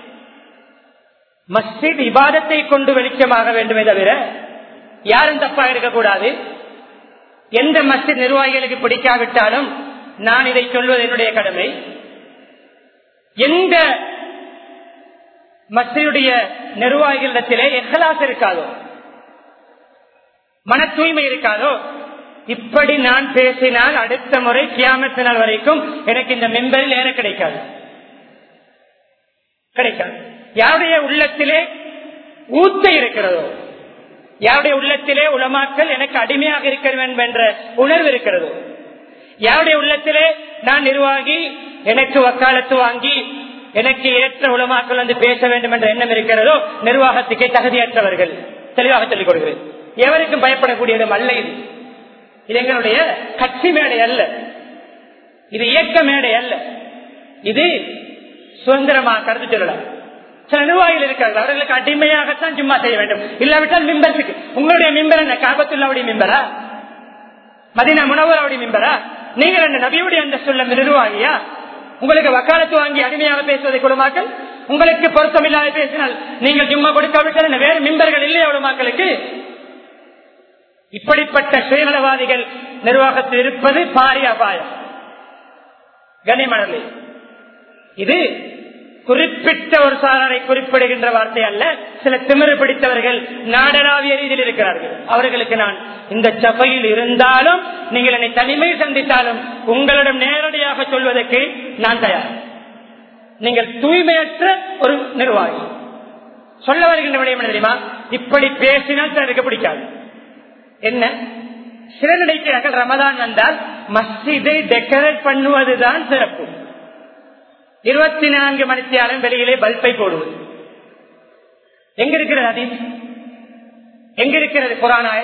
மஸ்ஜித் இபாதத்தை கொண்டு வெளிச்சமாக வேண்டுமே தவிர யாரும் தப்பாக இருக்கக்கூடாது எந்த மஸ்ஜித் நிர்வாகிகளுக்கு பிடிக்காவிட்டாலும் நான் இதை சொல்வது என்னுடைய கடமை எந்த மஸ்ஜிதுடைய நிர்வாகிகளிடத்திலே எஹலாஸ் இருக்காதோ மன தூய்மை இருக்காதோ இப்படி நான் பேசினால் அடுத்த முறை கியாமத்து நாள் வரைக்கும் எனக்கு இந்த மெம்பரில் ஏற கிடைக்காது கிடைக்காது யாருடைய உள்ளத்திலே ஊத்த இருக்கிறதோ யாருடைய உள்ளத்திலே உளமாக்கல் எனக்கு அடிமையாக இருக்க வேண்டும் என்ற உணர்வு இருக்கிறதோ யாருடைய உள்ளத்திலே நான் நிர்வாகி எனக்கு வக்காலத்து வாங்கி எனக்கு ஏற்ற உலமாக்கள் வந்து பேச வேண்டும் என்ற எண்ணம் இருக்கிறதோ நிர்வாகத்துக்கே தகுதியற்றவர்கள் தெளிவாக சொல்லிக் கொடுக்கிறேன் எவருக்கும் பயப்படக்கூடிய இடம் அல்ல இது இது எங்களுடைய கட்சி மேடை அல்ல இது இயக்க மேடை அல்ல இது சுதந்திரமாக கருத்து சொல்லலாம் சில நிர்வாகிகள் இருக்கிறார்கள் அவர்களுக்கு அடிமையாகத்தான் சும்மா செய்ய வேண்டும் இல்லாவிட்டால் மிம்பருக்கு உங்களுடைய மிம்பர் என்ன காபத்துள்ளாவுடைய மிம்பரா மதினா முனவராவுடைய மிம்பரா நீங்கள் என்ன நபியுடைய அந்த சொல்ல நிர்வாகியா உங்களுக்கு வக்காலத்து வாங்கி அடிமையாக பேசுவதை குழுமாக்கள் உங்களுக்கு பொருத்தமில்லாத பேசினால் நீங்கள் சும்மா கொடுக்காவிட்டால் வேறு மிம்பர்கள் இல்லையா மக்களுக்கு இப்படிப்பட்ட சுயநலவாதிகள் நிர்வாகத்தில் இருப்பது பாரிய அபாயம் கனிமணலி இது குறிப்பிட்ட ஒரு சாரரை குறிப்பிடுகின்ற வார்த்தை அல்ல சில திமிரு பிடித்தவர்கள் நாடளாவிய ரீதியில் இருக்கிறார்கள் அவர்களுக்கு நான் இந்த சபையில் இருந்தாலும் நீங்கள் என்னை தனிமை சந்தித்தாலும் உங்களிடம் நேரடியாக சொல்வதற்கு நான் தயார் நீங்கள் தூய்மையற்ற ஒரு நிர்வாகி சொல்ல வருகின்ற விடயம் என்ன தெரியுமா இப்படி பேசினால் சிலருக்கு பிடிக்காது என்ன சில நினைக்கிறார்கள் ரமதான் வந்தால் மஸ்ஜிதை டெக்கரேட் பண்ணுவதுதான் சிறப்பு இருபத்தி நான்கு மணித்தியாலும் வெளியிலே பல்பை போடுவது எங்க இருக்கிறது அது எங்க இருக்கிறது புராணாய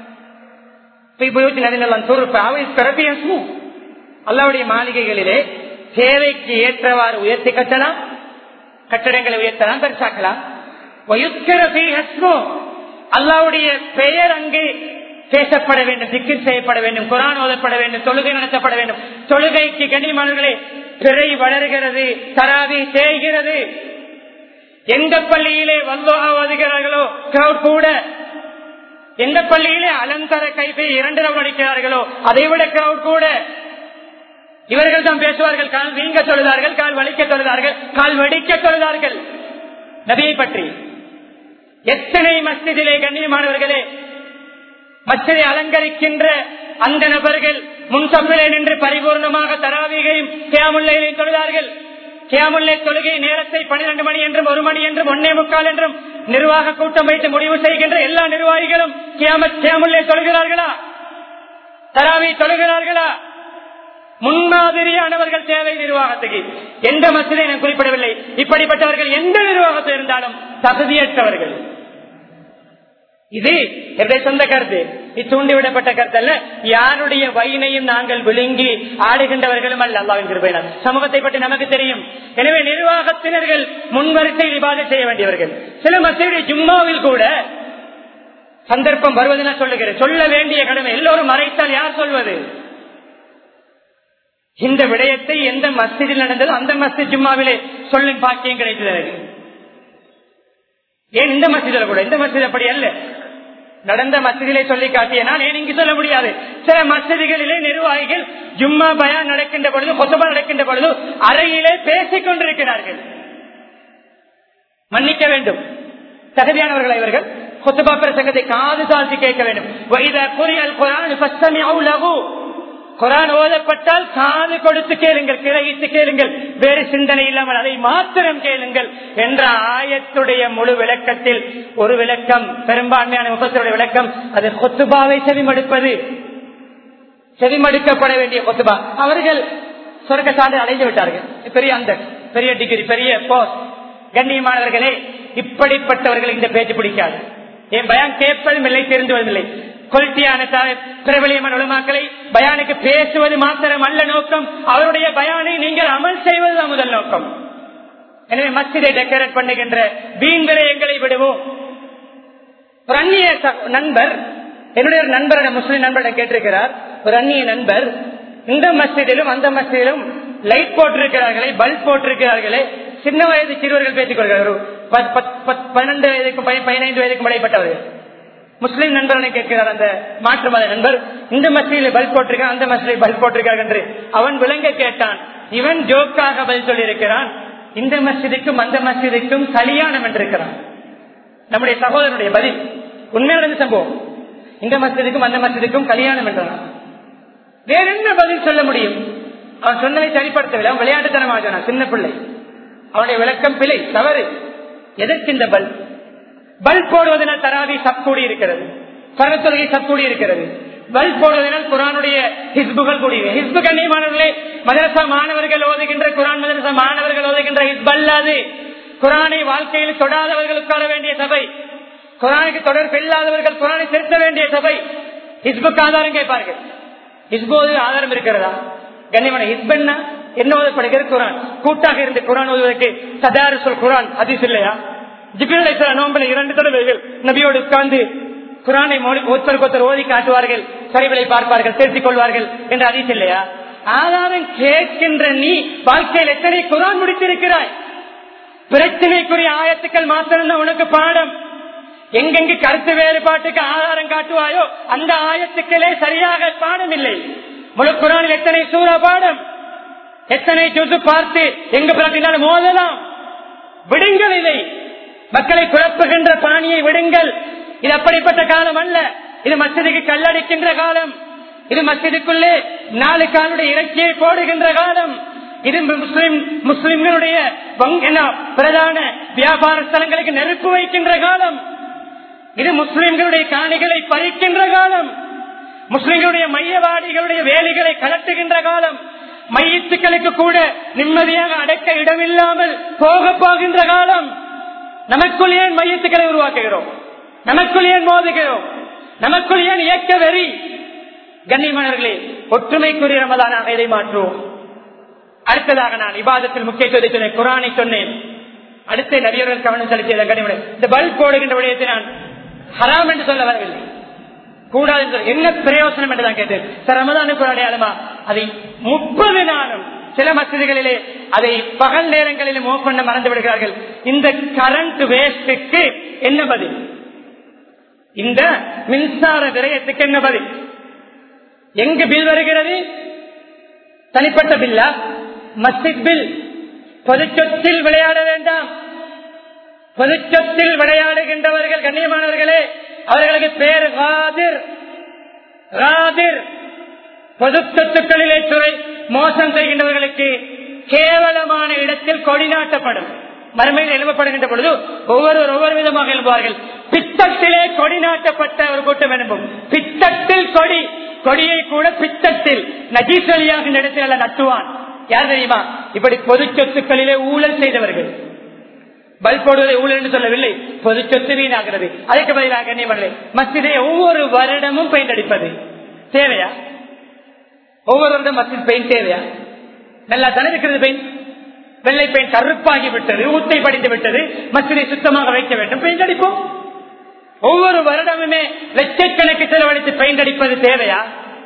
அல்லாவுடைய மாளிகைகளிலே தேவைக்கு ஏற்றவாறு உயர்த்தி கட்டலாம் கட்டடங்களை உயர்த்தலாம் பெருசாக்கலாம் அல்லாவுடைய பெயர் அங்கு பேசப்பட வேண்டும் திக்கிர் செய்யப்பட வேண்டும் குரான் ஓதப்பட வேண்டும் தொழுகை நடத்தப்பட வேண்டும் தொழுகைக்கு கண்ணியமானவர்களே பிறை வளர்கிறது தராவி செய்கிறது எந்த பள்ளியிலே வல்லோகா ஓதுகிறார்களோ கிரௌட் கூட எந்த பள்ளியிலே அலந்தர கைப்பை இரண்டு ரவுண்ட் அடிக்கிறார்களோ அதை விட கிரௌட் கூட இவர்கள் தான் பேசுவார்கள் கால் வீங்க தொழுதார்கள் கால் வலிக்க தொழுதார்கள் கால் வெடிக்க தொழுதார்கள் நபியை பற்றி எத்தனை மஸ்திதிலே கண்ணியமானவர்களே மச்சதை அலங்கரிக்கின்ற அந்த நபர்கள் முன்சம்பிலே நின்று பரிபூர்ணமாக தராவிகையும் கேமுல்லையிலையும் தொழுதார்கள் கேமுல்லை தொழுகை நேரத்தை பனிரெண்டு மணி என்றும் ஒரு மணி என்றும் ஒன்னே முக்கால் என்றும் நிர்வாக கூட்டம் வைத்து முடிவு செய்கின்ற எல்லா நிர்வாகிகளும் கேமுல்லை தொழுகிறார்களா தராவி தொழுகிறார்களா முன்மாதிரியானவர்கள் தேவை நிர்வாகத்துக்கு எந்த மசிதை நான் குறிப்பிடவில்லை இப்படிப்பட்டவர்கள் எந்த நிர்வாகத்தில் இருந்தாலும் தகுதியற்றவர்கள் இது என்னுடைய சொந்த கருத்து இது தூண்டிவிடப்பட்ட கருத்து அல்ல யாருடைய வயினையும் நாங்கள் விழுங்கி ஆடுகின்றவர்களும் அல்ல அல்லாவின் கிருபையினால் சமூகத்தை பற்றி நமக்கு தெரியும் எனவே நிர்வாகத்தினர்கள் முன்வரிசையில் இபாதை செய்ய வேண்டியவர்கள் சில மசூடைய ஜும்மாவில் கூட சந்தர்ப்பம் வருவதென சொல்லுகிறேன் சொல்ல வேண்டிய கடமை எல்லோரும் மறைத்தால் யார் சொல்வது இந்த விடயத்தை எந்த மஸ்ஜிதில் நடந்ததோ அந்த மஸ்ஜித் ஜும்மாவிலே சொல்லும் பாக்கியம் கிடைத்தது எனக்கு. ஏன் இந்த மஸ்ஜிதில் கூட இந்த மஸ்ஜித் அப்படி அல்ல நடந்த மஸ்ஜிதிலே சொல்லி காட்டிய நான் ஏன் இங்கு சொல்ல முடியாது சில மஸ்ஜிதுகளிலே நிர்வாகிகள் ஜும்மா பயான் நடக்கின்ற பொழுது கொத்தபா நடக்கின்ற பொழுது அறையிலே பேசிக் கொண்டிருக்கிறார்கள் மன்னிக்க வேண்டும் தகுதியானவர்கள் இவர்கள் கொத்துபா பிரசங்கத்தை காது தாழ்த்தி கேட்க வேண்டும் வைத குறியல் குரான் ஃபஸ்தமிஉ லஹு. குரான் ஓதப்பட்டால் காது கொடுத்து கேளுங்கள் கிரகித்து கேளுங்கள் வேறு சிந்தனை இல்லாமல் அதை மாத்திரம் கேளுங்கள் என்ற ஆயத்துடைய முழு விளக்கத்தில் ஒரு விளக்கம் பெரும்பான்மையான முகத்துடைய விளக்கம் அது கொத்துபாவை செவிமடுப்பது செவிமடுக்கப்பட வேண்டிய கொத்துபா அவர்கள் சொர்க்க சான்று அடைந்து விட்டார்கள் பெரிய அந்த பெரிய டிகிரி பெரிய போஸ்ட் கண்ணியமானவர்களே இப்படிப்பட்டவர்கள் இந்த பேச்சு பிடிக்காது என் பயான் கேட்பதும் இல்லை தெரிந்துவதும் இல்லை கொல்ட்டியான பிரபலியமான உலமாக்களை பயானுக்கு பேசுவது மாத்திரம் அல்ல நோக்கம் அவருடைய பயானை நீங்கள் அமல் செய்வதுதான் முதல் நோக்கம் எனவே மஸ்ஜிதை டெக்கரேட் பண்ணுகின்ற வீண் விரயங்களை விடுவோம் ஒரு அந்நிய ச- நண்பர் என்னுடைய ஒரு நண்பரோட முஸ்லிம் நண்பரிடம் கேட்டிருக்கிறார் ஒரு அந்நிய நண்பர் இந்த மஸ்ஜிதிலும் அந்த மஸ்ஜிதிலும் லைட் போட்டிருக்கிறார்களே பல்ப் போட்டிருக்கிறார்களே சின்ன வயது சிறுவர்கள் பேசிக் கொள்கிறார் ஒரு பத்- பத்- பத்- பன்னெண்டு வயதுக்கும் பதி- பதினைந்து வயதுக்கும் இடைப்பட்டவர்கள் முஸ்லிம் நண்பர்களை கேட்கிறார் அந்த மாற்று மத நண்பர் இந்த மசீதியில் பல்ப் போட்டிருக்கான் அந்த மசீதியில் பல்ப் போட்டிருக்கார் என்று அவன் விளங்க கேட்டான் இவன் ஜோக்காக பதில் சொல்லியிருக்கிறான் இந்த மஸ்ஜிதுக்கும் அந்த மஸ்ஜிதுக்கும் கல்யாணம் என்றிருக்கிறான் நம்முடைய சகோதரனுடைய பதில் உண்மையான நடந்த சம்பவம் இந்த மஸ்ஜிதுக்கும் அந்த மஸ்ஜிதுக்கும் கல்யாணம் என்றான் வேற என்ன பதில் சொல்ல முடியும் அவன் சொன்னதை சரிப்படுத்தவில்லை அவன் விளையாட்டுத்தனமாக சொன்னான் சின்ன பிள்ளை அவனுடைய விளக்கம் பிழை தவறு எதற்கு இந்த பல்ப் பல்ப் போடுவதனால் தராவி சப்கூடி இருக்கிறது பரத்தொழுகை சப்கூடி இருக்கிறது பல்ப் போடுவதனால் குரானுடைய ஹிஸ்புகள் கூடி ஹிஸ்பு கண்ணியமானவர்களே மதரசா மாணவர்கள் ஓதுகின்ற குரான் மதரசா மாணவர்கள் ஓதுகின்ற ஹிஸ்பு அல்லாது குரானை வாழ்க்கையில் தொடாதவர்களுக்கான வேண்டிய சபை குரானுக்கு தொடர்பு இல்லாதவர்கள் குரானை திருத்த வேண்டிய சபை ஹிஸ்புக்கு ஆதாரம் கேட்பார்கள் ஹிஸ்போது ஆதாரம் இருக்கிறதா கண்ணியமான ஹிஸ்பன்னா என்ன ஓதப்படுகிறது குரான் கூட்டாக இருந்து குரான் ஓதுவதற்கு சதாரு சொல் குரான் அதிஸ் இல்லையா ஜிபிரலை நோம்பில் இரண்டு தடவைகள் நபியோடு உட்கார்ந்து குரானை ஒருத்தருக்கு ஒருத்தர் ஓதி காட்டுவார்கள் சரிவிலை பார்ப்பார்கள் திருத்திக் கொள்வார்கள் என்று அதிஸ் இல்லையா ஆதாரம் கேட்கின்ற நீ வாழ்க்கையில் எத்தனை குரான் முடித்திருக்கிறாய் பிரச்சனைக்குரிய ஆயத்துக்கள் மாத்திரம் உனக்கு பாடம் எங்கெங்கு கருத்து வேறுபாட்டுக்கு ஆதாரம் காட்டுவாயோ அந்த ஆயத்துக்களே சரியாக பாடம் இல்லை முழு குரானில் எத்தனை சூற பாடம் எத்தனை ஜுசு பார்த்து எங்கு பிறப்பினாலும் மோதலாம் விடுங்கள் இதை மக்களை குழப்புகின்ற பாணியை விடுங்கள் இது அப்படிப்பட்ட காலம் அல்ல இது மசிதிக்கு கல்லடிக்கின்ற காலம் இது மசிதிக்குள்ளே நாலு காலுடைய இறைச்சியை போடுகின்ற காலம் இது முஸ்லிம் முஸ்லிம்களுடைய பிரதான வியாபார ஸ்தலங்களுக்கு நெருப்பு வைக்கின்ற காலம் இது முஸ்லிம்களுடைய காணிகளை பறிக்கின்ற காலம் முஸ்லிம்களுடைய மையவாடிகளுடைய வேலைகளை கலட்டுகின்ற காலம் மையத்துக்களுக்கு கூட நிம்மதியாக அடக்க இடமில்லாமல் போக போகின்ற காலம் நமக்குள் ஏன் மையத்துக்களை உருவாக்குகிறோம் நமக்குள் ஏன் மோதுகிறோம் நமக்குள் ஏன் இயக்க வெறி கண்ணியமானவர்களே ஒற்றுமைக்குரிய ரமதானாக இதை மாற்றுவோம் அடுத்ததாக நான் விவாதத்தில் முக்கியத்துவத்தை சொன்னேன் குரானை சொன்னேன் அடுத்த நபியர்கள் கவனம் செலுத்தியதை கனிமனை இந்த பல்ப் போடுகின்ற விடயத்தை நான் ஹராம் என்று சொல்ல வரவில்லை கூடாது என்று என்ன பிரயோசனம் என்று தான் கேட்டேன் சார் ரமதானுக்கு ஒரு அடையாளமா அதை முப்பது நாளும் சில மசிதிகளிலே அதை பகல் நேரங்களிலும் ஓப் பண்ண மறந்து விடுகிறார்கள் இந்த கரண்ட் வேஸ்டுக்கு என்ன பதில் இந்த மின்சார விரயத்துக்கு என்ன பதில் எங்கு பில் வருகிறது தனிப்பட்ட பில்லா மஸ்ஜித் பில் பொதுச்சொத்தில் விளையாட வேண்டாம் பொதுச்சொத்தில் விளையாடுகின்றவர்கள் கண்ணியமானவர்களே அவர்களுக்கு பேர் காதிர் காதிர் பொது சொத்துக்களிலே துறை மோசம் செய்கின்றவர்களுக்கு கேவலமான இடத்தில் கொடி நாட்டப்படும் மறுமையில் எழுப்பப்படுகின்ற பொழுது ஒவ்வொருவர் ஒவ்வொரு விதமாக எழுப்புவார்கள் பித்தத்திலே கொடி நாட்டப்பட்ட ஒரு கூட்டம் எழுப்பும் பித்தத்தில் கொடி கொடியை கூட பித்தத்தில் நஜீசலியாக இடத்தில் அல்ல நட்டுவான் யார் தெரியுமா இப்படி பொது சொத்துக்களிலே ஊழல் செய்தவர்கள் பல்ப் போடுவதை ஊழல் என்று சொல்லவில்லை பொது சொத்து வீணாகிறது அதற்கு பதிலாக கண்ணியமல்ல மஸ்ஜிதை ஒவ்வொரு வருடமும் பெயிண்ட் அடிப்பது தேவையா ஒவ்வொரு வருடம் மஸ்ஜித் பெயிண்ட் தேவையா நல்லா தானே இருக்கிறது பெயிண்ட் வெள்ளை பெயிண்ட் கருப்பாகி விட்டது ஊத்தை படிந்து விட்டது மஸ்ஜிதை சுத்தமாக வைக்க வேண்டும் பெயிண்ட் அடிப்போம் ஒவ்வொரு வருடமுமே லட்சக்கணக்கு செலவழித்து பெயிண்ட் அடிப்பது தேவையா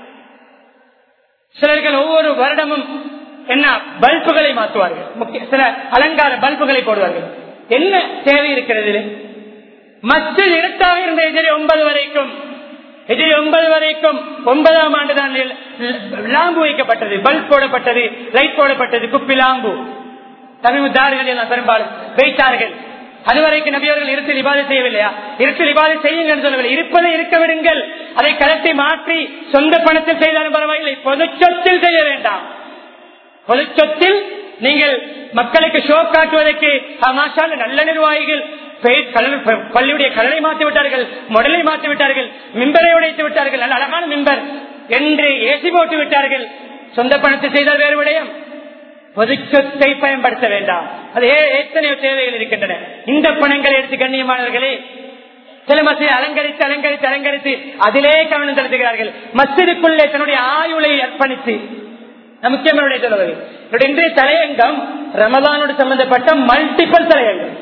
சிலர்கள் ஒவ்வொரு வருடமும் என்ன பல்புகளை மாற்றுவார்கள் முக்கிய சில அலங்கார பல்புகளை போடுவார்கள் என்ன தேவை இருக்கிறது மஸ்ஜித் இரட்டாக இருந்த எதிரி ஒன்பது வரைக்கும் எதிரி ஒன்பது வரைக்கும் ஒன்பதாம் ஆண்டு தான் லாம்பு வைக்கப்பட்டது பல்ப் போடப்பட்டது லைட் போடப்பட்டது குப்பி லாம்பு தமிழ்தார்கள் எல்லாம் பெரும்பாலும் வைத்தார்கள் அதுவரைக்கும் நபியவர்கள் இருட்டில் இபாதை செய்யவில்லையா இருட்டில் இபாதை செய்யுங்கள் சொல்லவில்லை இருப்பதை இருக்க விடுங்கள் அதை கலத்தை மாற்றி சொந்த பணத்தில் செய்தாலும் பரவாயில்லை பொது சொத்தில் செய்ய வேண்டாம் பொது சொத்தில் நீங்கள் மக்களுக்கு ஷோ காட்டுவதற்கு மாஷால் நல்ல நிர்வாகிகள் பள்ளியுடைய கலரை மாற்றி விட்டார்கள் முடலை மாற்றி விட்டார்கள் மிம்பரை உடைத்து விட்டார்கள் நல்ல அழகான மிம்பர் என்று ஏசி போட்டு விட்டார்கள் சொந்த பணத்தை செய்தால் வேறு விடயம் பொது சொத்தை பயன்படுத்த வேண்டாம் அது எத்தனையோ தேவைகள் இருக்கின்றன இந்த பணங்களை எடுத்து கண்ணியமானவர்களே சில மசிதை அலங்கரித்து அலங்கரித்து அலங்கரித்து அதிலே கவனம் செலுத்துகிறார்கள் மசிதுக்குள்ளே தன்னுடைய ஆயுளை அர்ப்பணித்து முக்கியமான சொல்வது இன்றைய தலையங்கம் ரமதானோடு சம்பந்தப்பட்ட மல்டிபிள் தலையங்கம்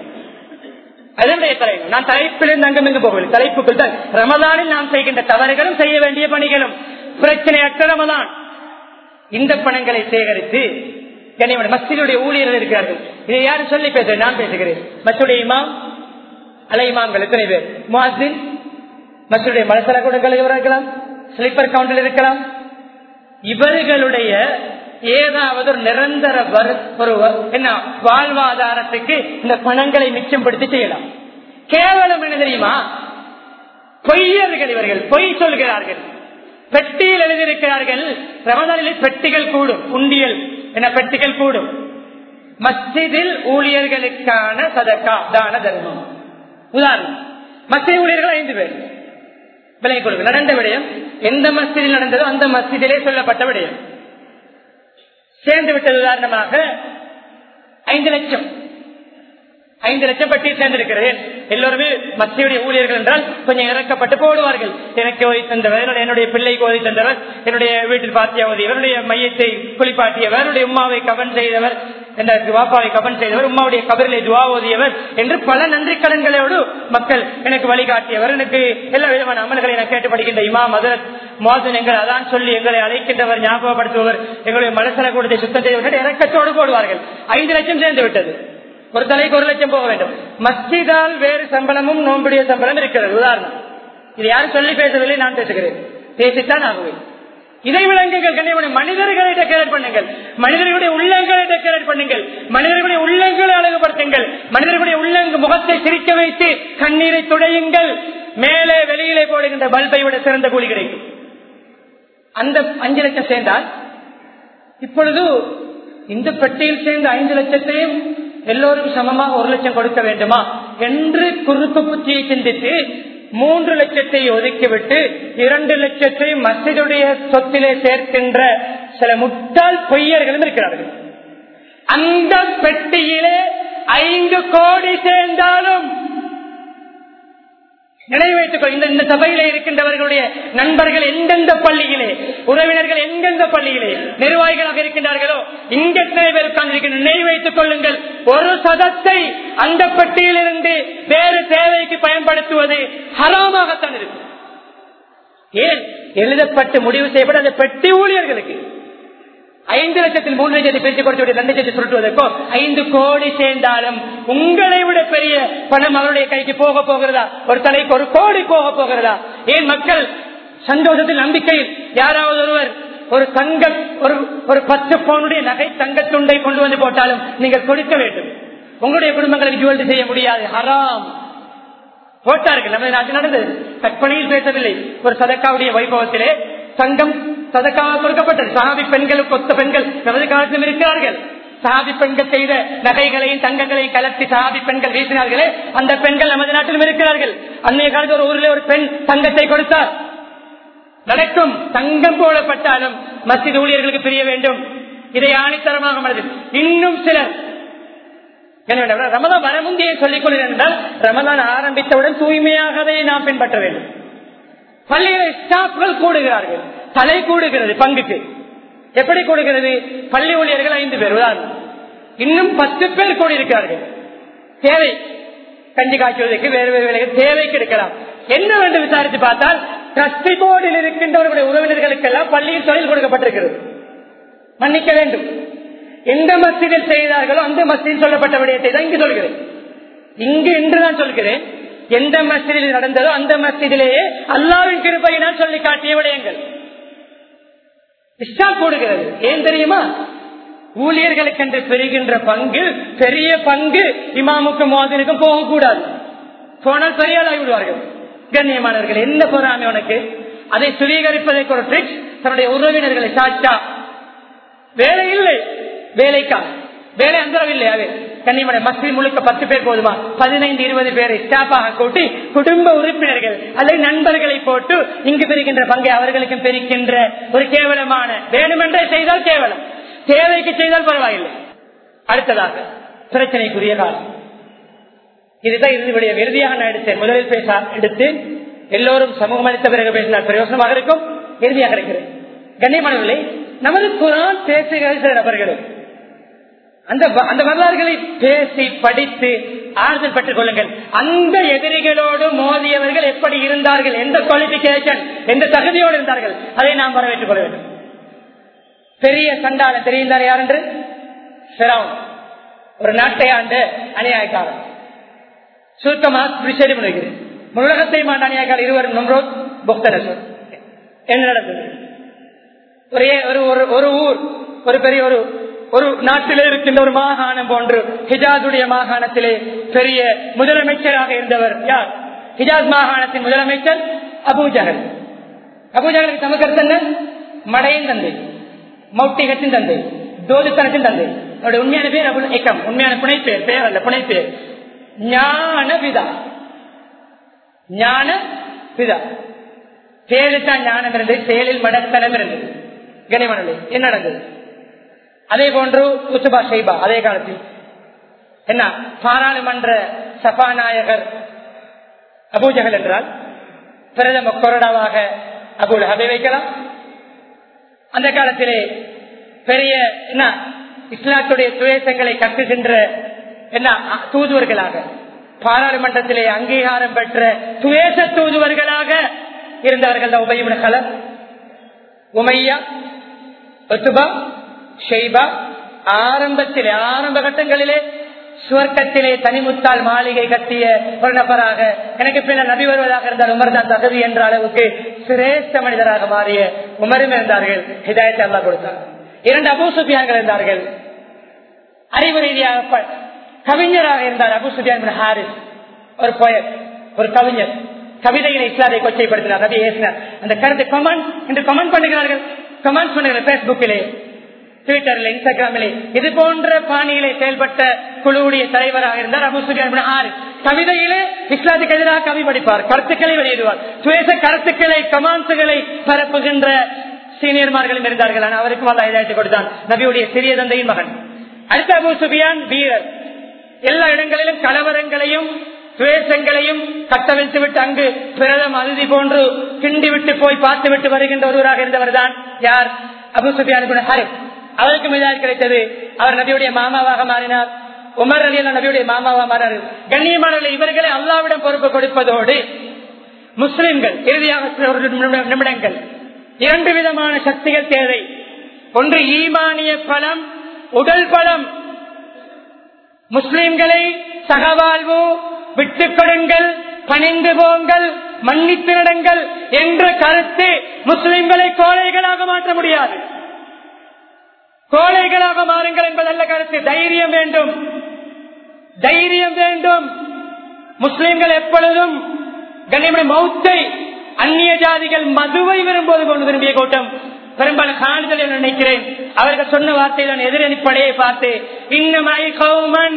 அதனுடைய தலையங்கம் நான் தலைப்பிலிருந்து அங்கும் இங்கு போகவில்லை தலைப்புக்குள் தான் ரமதானில் நாம் செய்கின்ற தவறுகளும் செய்ய வேண்டிய பணிகளும் பிரச்சனையற்ற ரமதான் இந்த பணங்களை சேகரித்து கண்ணியமான மஸ்தியுடைய ஊழியர்கள் இருக்கிறார்கள் இதை யாரும் சொல்லி பேசுறேன் நான் பேசுகிறேன் மசுடைய இமாம் அலை இமாம்கள் எத்தனை பேர் முஹின் மசுடைய மலசல கூடங்கள் இருக்கலாம் ஸ்லீப்பர் கவுண்டில் இருக்கலாம் இவர்களுடைய ஏதாவது ஒரு நிரந்தர ஒரு என்ன வாழ்வாதாரத்துக்கு இந்த பணங்களை மிச்சப்படுத்தி செய்யலாம் கேவலம் என்ன தெரியுமா பொய்யர்கள் இவர்கள் பொய் சொல்கிறார்கள் பெட்டியில் எழுதியிருக்கிறார்கள் ரமதானில் பெட்டிகள் கூடும் உண்டியல் என பெட்டிகள் கூடும் மஸ்ஜிதில் ஊழியர்களுக்கான சதக்கா தான தர்மம் உதாரணம் மஸ்ஜித் ஊழியர்கள் ஐந்து பேர் விலை கொடுக்க நடந்த விடயம் எந்த மஸ்ஜிதில் நடந்ததோ அந்த மஸ்ஜிதிலே சொல்லப்பட்ட விடயம் சேர்ந்து விட்டது உதாரணமாக ஐந்து லட்சம் ஐந்து லட்சம் பட்டி சேர்ந்திருக்கிறது எல்லோருமே மத்தியுடைய ஊழியர்கள் என்றால் கொஞ்சம் இறக்கப்பட்டு போடுவார்கள் எனக்கு ஓதி தந்தவர் என்னுடைய பிள்ளைக்கு ஓதி தந்தவர் என்னுடைய வீட்டில் பாத்தியா ஓதியவர் என்னுடைய மையத்தை குளிப்பாட்டியவர் என்னுடைய உமாவை கவன் செய்தவர் என்ற துவாப்பாவை கவன் செய்தவர் உமாவுடைய கபரிலே துவா ஓதியவர் என்று பல நன்றி கடன்களோடு மக்கள் எனக்கு வழிகாட்டியவர் எனக்கு எல்லா விதமான அமல்களை என கேட்டு படிக்கின்ற இமா மதரத் மோசன் எங்கள் அதான் சொல்லி எங்களை அழைக்கின்றவர் ஞாபகப்படுத்துபவர் எங்களுடைய மலசல கூடத்தை சுத்தம் செய்தவர்கள் இறக்கத்தோடு போடுவார்கள் ஐந்து லட்சம் சேர்ந்து விட்டது ஒரு தலைக்கு ஒரு லட்சம் போக வேண்டும் மஸ்ஜிதால் வேறு சம்பளமும் நோம்புடைய சம்பளம் இருக்கிறது உதாரணம் இது யாரும் சொல்லி பேசவில்லை நான் பேசுகிறேன் பேசித்தான் ஆகுவேன் இதை விளங்குங்கள் கண்ணியமான மனிதர்களை டெக்கரேட் பண்ணுங்கள் மனிதர்களுடைய உள்ளங்களை டெக்கரேட் பண்ணுங்கள் மனிதர்களுடைய உள்ளங்களை அழகுபடுத்துங்கள் மனிதர்களுடைய உள்ளங்க முகத்தை சிரிக்க வைத்து கண்ணீரை துடையுங்கள் மேலே வெளியிலே போடுகின்ற பல்பை விட சிறந்த கூலி கிடைக்கும் அந்த அஞ்சு லட்சம் சேர்ந்தால் இப்பொழுது இந்த பெட்டியில் சேர்ந்த ஐந்து லட்சத்தையும் எல்லோரும் சமமாக ஒரு லட்சம் கொடுக்க வேண்டுமா என்று குறுக்கு புத்தியை சிந்தித்து மூன்று லட்சத்தை ஒதுக்கிவிட்டு இரண்டு லட்சத்தை மசிதுடைய சொத்திலே சேர்க்கின்ற சில முட்டாள் பொய்யர்களும் இருக்கிறார்கள் அந்த பெட்டியிலே ஐந்து கோடி சேர்ந்தாலும் நினைவைத்துக் கொள் இந்த சபையில இருக்கின்றவர்களுடைய நண்பர்கள் எந்தெந்த பள்ளியிலே உறவினர்கள் எந்தெந்த பள்ளியிலே நிர்வாகிகளாக இருக்கின்றார்களோ இங்க எத்தனை பேர் உட்கார்ந்திருக்கின்ற நினைவு வைத்துக் கொள்ளுங்கள் ஒரு சதத்தை அந்த பெட்டியிலிருந்து வேறு தேவைக்கு பயன்படுத்துவது ஹராமாகத்தான் இருக்கும் ஏன் எழுதப்பட்டு முடிவு செய்யப்பட்ட அந்த பெட்டி ஊழியர்களுக்கு ஐந்து லட்சத்தில் மூன்று லட்சத்தை பிரித்து கொடுத்து ரெண்டு லட்சத்தை சுருட்டுவதற்கோ ஐந்து கோடி சேர்ந்தாலும் உங்களை விட பெரிய பணம் அவருடைய கைக்கு போக போகிறதா ஒரு தலைக்கு ஒரு கோடி போக போகிறதா ஏன் மக்கள் சந்தோஷத்தில் நம்பிக்கையில் யாராவது ஒருவர் ஒரு தங்க ஒரு ஒரு பத்து பவுனுடைய நகை தங்க துண்டை கொண்டு வந்து போட்டாலும் நீங்கள் கொடுக்க வேண்டும் உங்களுடைய குடும்பங்களுக்கு ஜுவல்ரி செய்ய முடியாது ஹராம் போட்டார்கள் நம்ம நாட்டில் நடந்தது கற்பனையில் பேசவில்லை ஒரு சதக்காவுடைய வைபவத்திலே தங்கம் சதக்காக கொடுக்கப்பட்டது சஹாபி பெண்களுக்கு ஒத்த பெண்கள் நமது காலத்திலும் இருக்கிறார்கள் சஹாபி பெண்கள் செய்த நகைகளையும் தங்கங்களையும் கலத்தி சஹாபி பெண்கள் வீசினார்களே அந்த பெண்கள் நமது நாட்டிலும் இருக்கிறார்கள் அன்றைய காலத்தில் ஒரு ஊரில் ஒரு பெண் தங்கத்தை கொடுத்தார் நடக்கும் தங்கம் போடப்பட்டாலும் மத்திய ஊழியர்களுக்கு பிரிய வேண்டும் இதை ஆணித்தரமாக மனதில் இன்னும் சிலர் ரமதான் வர முந்தைய சொல்லிக் கொள்கிறேன் என்றால் ரமதான் ஆரம்பித்தவுடன் தூய்மையாகவே நாம் பின்பற்ற வேண்டும் பள்ளிகளை ஸ்டாஃப்கள் கூடுகிறார்கள் தலை கூடுகிறது பங்குக்கு எப்படி கூடுகிறது பள்ளி ஊழியர்கள் ஐந்து பேர் உதாரணம் இன்னும் பத்து பேர் கூடியிருக்கிறார்கள் தேவை கஞ்சி காய்ச்சுவதற்கு வேறு வேறு வேலைகள் தேவைக்கு எடுக்கலாம் என்ன வேண்டும் விசாரித்து பார்த்தால் டிரஸ்டி போர்டில் இருக்கின்றவர்களுடைய உறவினர்களுக்கெல்லாம் பள்ளியில் தொழில் கொடுக்கப்பட்டிருக்கிறது மன்னிக்க வேண்டும் எந்த மசிதில் செய்தார்களோ அந்த மசிதில் சொல்லப்பட்ட விடயத்தை தான் இங்கு சொல்கிறேன் இங்கு இன்று நான் சொல்கிறேன் எந்த மசிதில் நடந்ததோ அந்த மசிதிலேயே அல்லாவின் கிருப்பையினால் சொல்லி காட்டிய விடயங்கள் இஷ்டா கூடுகிறது ஏன் தெரியுமா ஊழியர்களுக்கு என்று பெறுகின்ற பங்கு பெரிய பங்கு இமாமுக்கும் மோதனுக்கும் போகக்கூடாது போனால் பெரியால் ஆகிவிடுவார்கள் கண்ணியமானவர்கள் என்ன பொறாமை உனக்கு அதை சுவீகரிப்பதற்கு ஒரு ட்ரிக்ஸ் தன்னுடைய உறவினர்களை சாச்சா வேலை இல்லை வேலைக்கா வேலை அந்தரவில்லை அது கன்னிமலை மஸ்தி முழுக்க பத்து பேர் போதுமா பதினைந்து இருபது பேரை ஸ்டாஃபாக கூட்டி குடும்ப உறுப்பினர்கள் அல்லது நண்பர்களை போட்டு இங்கு பிரிக்கின்ற பங்கை அவர்களுக்கும் பிரிக்கின்ற ஒரு கேவலமான வேணுமென்றே செய்தால் கேவலம் தேவைக்கு செய்தால் பரவாயில்லை அடுத்ததாக பிரச்சனைக்குரிய காலம் இதுதான் இறுதியுடைய இறுதியாக நான் எடுத்தேன் முதலில் பேச எடுத்து எல்லோரும் சமூகம் அளித்த பிறகு பேசினால் பிரயோசனமாக இருக்கும் இறுதியாக இருக்கிறேன் கண்ணியமானவர்களே நமது குரான் பேசுகிற சில நபர்களும் அந்த அந்த வரலாறுகளை பேசி படித்து ஆறுதல் பெற்றுக் கொள்ளுங்கள் அந்த எதிரிகளோடு மோதியவர்கள் எப்படி இருந்தார்கள் எந்த குவாலிபிகேஷன் எந்த தகுதியோடு இருந்தார்கள் அதை நாம் வரவேற்றுக் கொள்ள வேண்டும் பெரிய சண்டாள தெரிந்தார் யார் என்று ஒரு நாட்டை ஆண்ட அநியாயக்காரன் சுருக்கமாக விஷயம் பண்ணுகிறேன் உலகத்தை மாண்ட அநியாயக்காரர் இருவரும் நம்ரோத் புக்தனசர் என்ன நடந்தது ஒரே ஒரு ஒரு ஊர் ஒரு பெரிய ஒரு ஒரு நாட்டிலே இருக்கின்ற ஒரு மாகாணம் போன்று ஹிஜாதுடைய மாகாணத்திலே பெரிய முதலமைச்சராக இருந்தவர் யார் ஹிஜாஸ் மாகாணத்தின் முதலமைச்சர் அபூஜகல் அபூஜகலுக்கு தமக்கருத்து என்ன மடையின் தந்தை மௌட்டிகத்தின் தந்தை தோதுத்தனத்தின் தந்தை அவருடைய உண்மையான பேர் அபுல் ஏக்கம் உண்மையான புனைப்பேர் பேர் அல்ல புனைப்பேர் ஞான விதா ஞான விதா செயலுக்கான் ஞானம் இருந்தது செயலில் மடத்தனம் இருந்தது கனிமணி என்ன நடந்தது அதே போன்று குத்துபா ஷைபா அதே காலத்தில் என்ன பாராளுமன்ற சபாநாயகர் அபூஜகல் என்றால் பிரதம கொறடாவாக அபுல் ஹபை வைக்கலாம் அந்த காலத்திலே பெரிய என்ன இஸ்லாத்துடைய துவேசங்களை கட்டுகின்ற என்ன தூதுவர்களாக பாராளுமன்றத்திலே அங்கீகாரம் பெற்ற துவேச தூதுவர்களாக இருந்தவர்கள் தான் உபயமுன கலர் உமையா ஒத்துபா ஷெய்பா ஆரம்பத்திலே ஆரம்ப கட்டங்களிலே சுவர்க்கத்திலே தனிமுத்தால் மாளிகை கட்டிய ஒரு நபராக எனக்கு பின்னர் நபி வருவதாக இருந்தால் உமர் தான் தகுதி என்ற அளவுக்கு சிரேஷ்ட மனிதராக மாறிய உமரும் இருந்தார்கள் ஹிதாயத்தை அல்லா கொடுத்தார் இரண்டு அபு சுபியான்கள் இருந்தார்கள் அறிவு ரீதியாக கவிஞராக இருந்தார் அபு சுபியான் ஹாரிஸ் ஒரு போயர் ஒரு கவிஞர் கவிதையில இஸ்லாத்தை கொச்சைப்படுத்தினார் நபி ஏசினார் அந்த கருத்தை கமெண்ட் என்று கமெண்ட் பண்ணுகிறார்கள் கமெண்ட் பண்ணுகிறார் பேஸ்புக்கிலே ட்விட்டர்ல இன்ஸ்டாகிராமிலே இது போன்ற பாணியிலே செயல்பட்ட குழுவுடைய தலைவராக இருந்தார் அபு சுபியான் ஆறு கவிதையிலே இஸ்லாத்துக்கு எதிராக கவி படிப்பார் கருத்துக்களை வெளியிடுவார் சுவேச கருத்துக்களை கமான்சுகளை பரப்புகின்ற சீனியர்மார்களும் இருந்தார்கள் ஆனால் அவருக்கும் அல்ல இதாயத்தை கொடுத்தான் நபியுடைய சிறிய தந்தையின் மகன் அடுத்த அபு சுபியான் வீரர் எல்லா இடங்களிலும் கலவரங்களையும் துவேஷங்களையும் கட்டவிழ்த்து விட்டு அங்கு பிரதம் அறுதி போன்று கிண்டி விட்டு போய் பார்த்து விட்டு வருகின்ற ஒருவராக இருந்தவர் தான் யார் அபு சுபியான் ஹரிப் அவருக்கு மீதாக கிடைத்தது அவர் நபியுடைய மாமாவாக மாறினார் உமர் அலி நபியுடைய மாமாவாக மாறினார் கண்ணியமான இவர்களை அல்லாவிடம் பொறுப்பு கொடுப்பதோடு முஸ்லிம்கள் இறுதியாக ஒரு நிமிடங்கள் இரண்டு விதமான சக்திகள் தேவை ஒன்று ஈமானிய பலம் உடல் பலம் முஸ்லிம்களை சகவாழ்வு விட்டுக் கொடுங்கள் பணிந்து போங்கள் மன்னித்து நடங்கள் என்ற கருத்து முஸ்லிம்களை கோழைகளாக மாற்ற முடியாது கோழைகளாக மாறுங்கள் என்பதல்ல கருத்து தைரியம் வேண்டும் தைரியம் வேண்டும் முஸ்லிம்கள் எப்பொழுதும் கண்ணியமான மௌத்தை அந்நிய ஜாதிகள் மதுவை விரும்புவது கொண்டு விரும்பிய கூட்டம் பெரும்பாலும் காணுதல் என்று நினைக்கிறேன் அவர்கள் சொன்ன வார்த்தை தான் எதிரணிப்படையை பார்த்து இன்னமாய் கௌமன்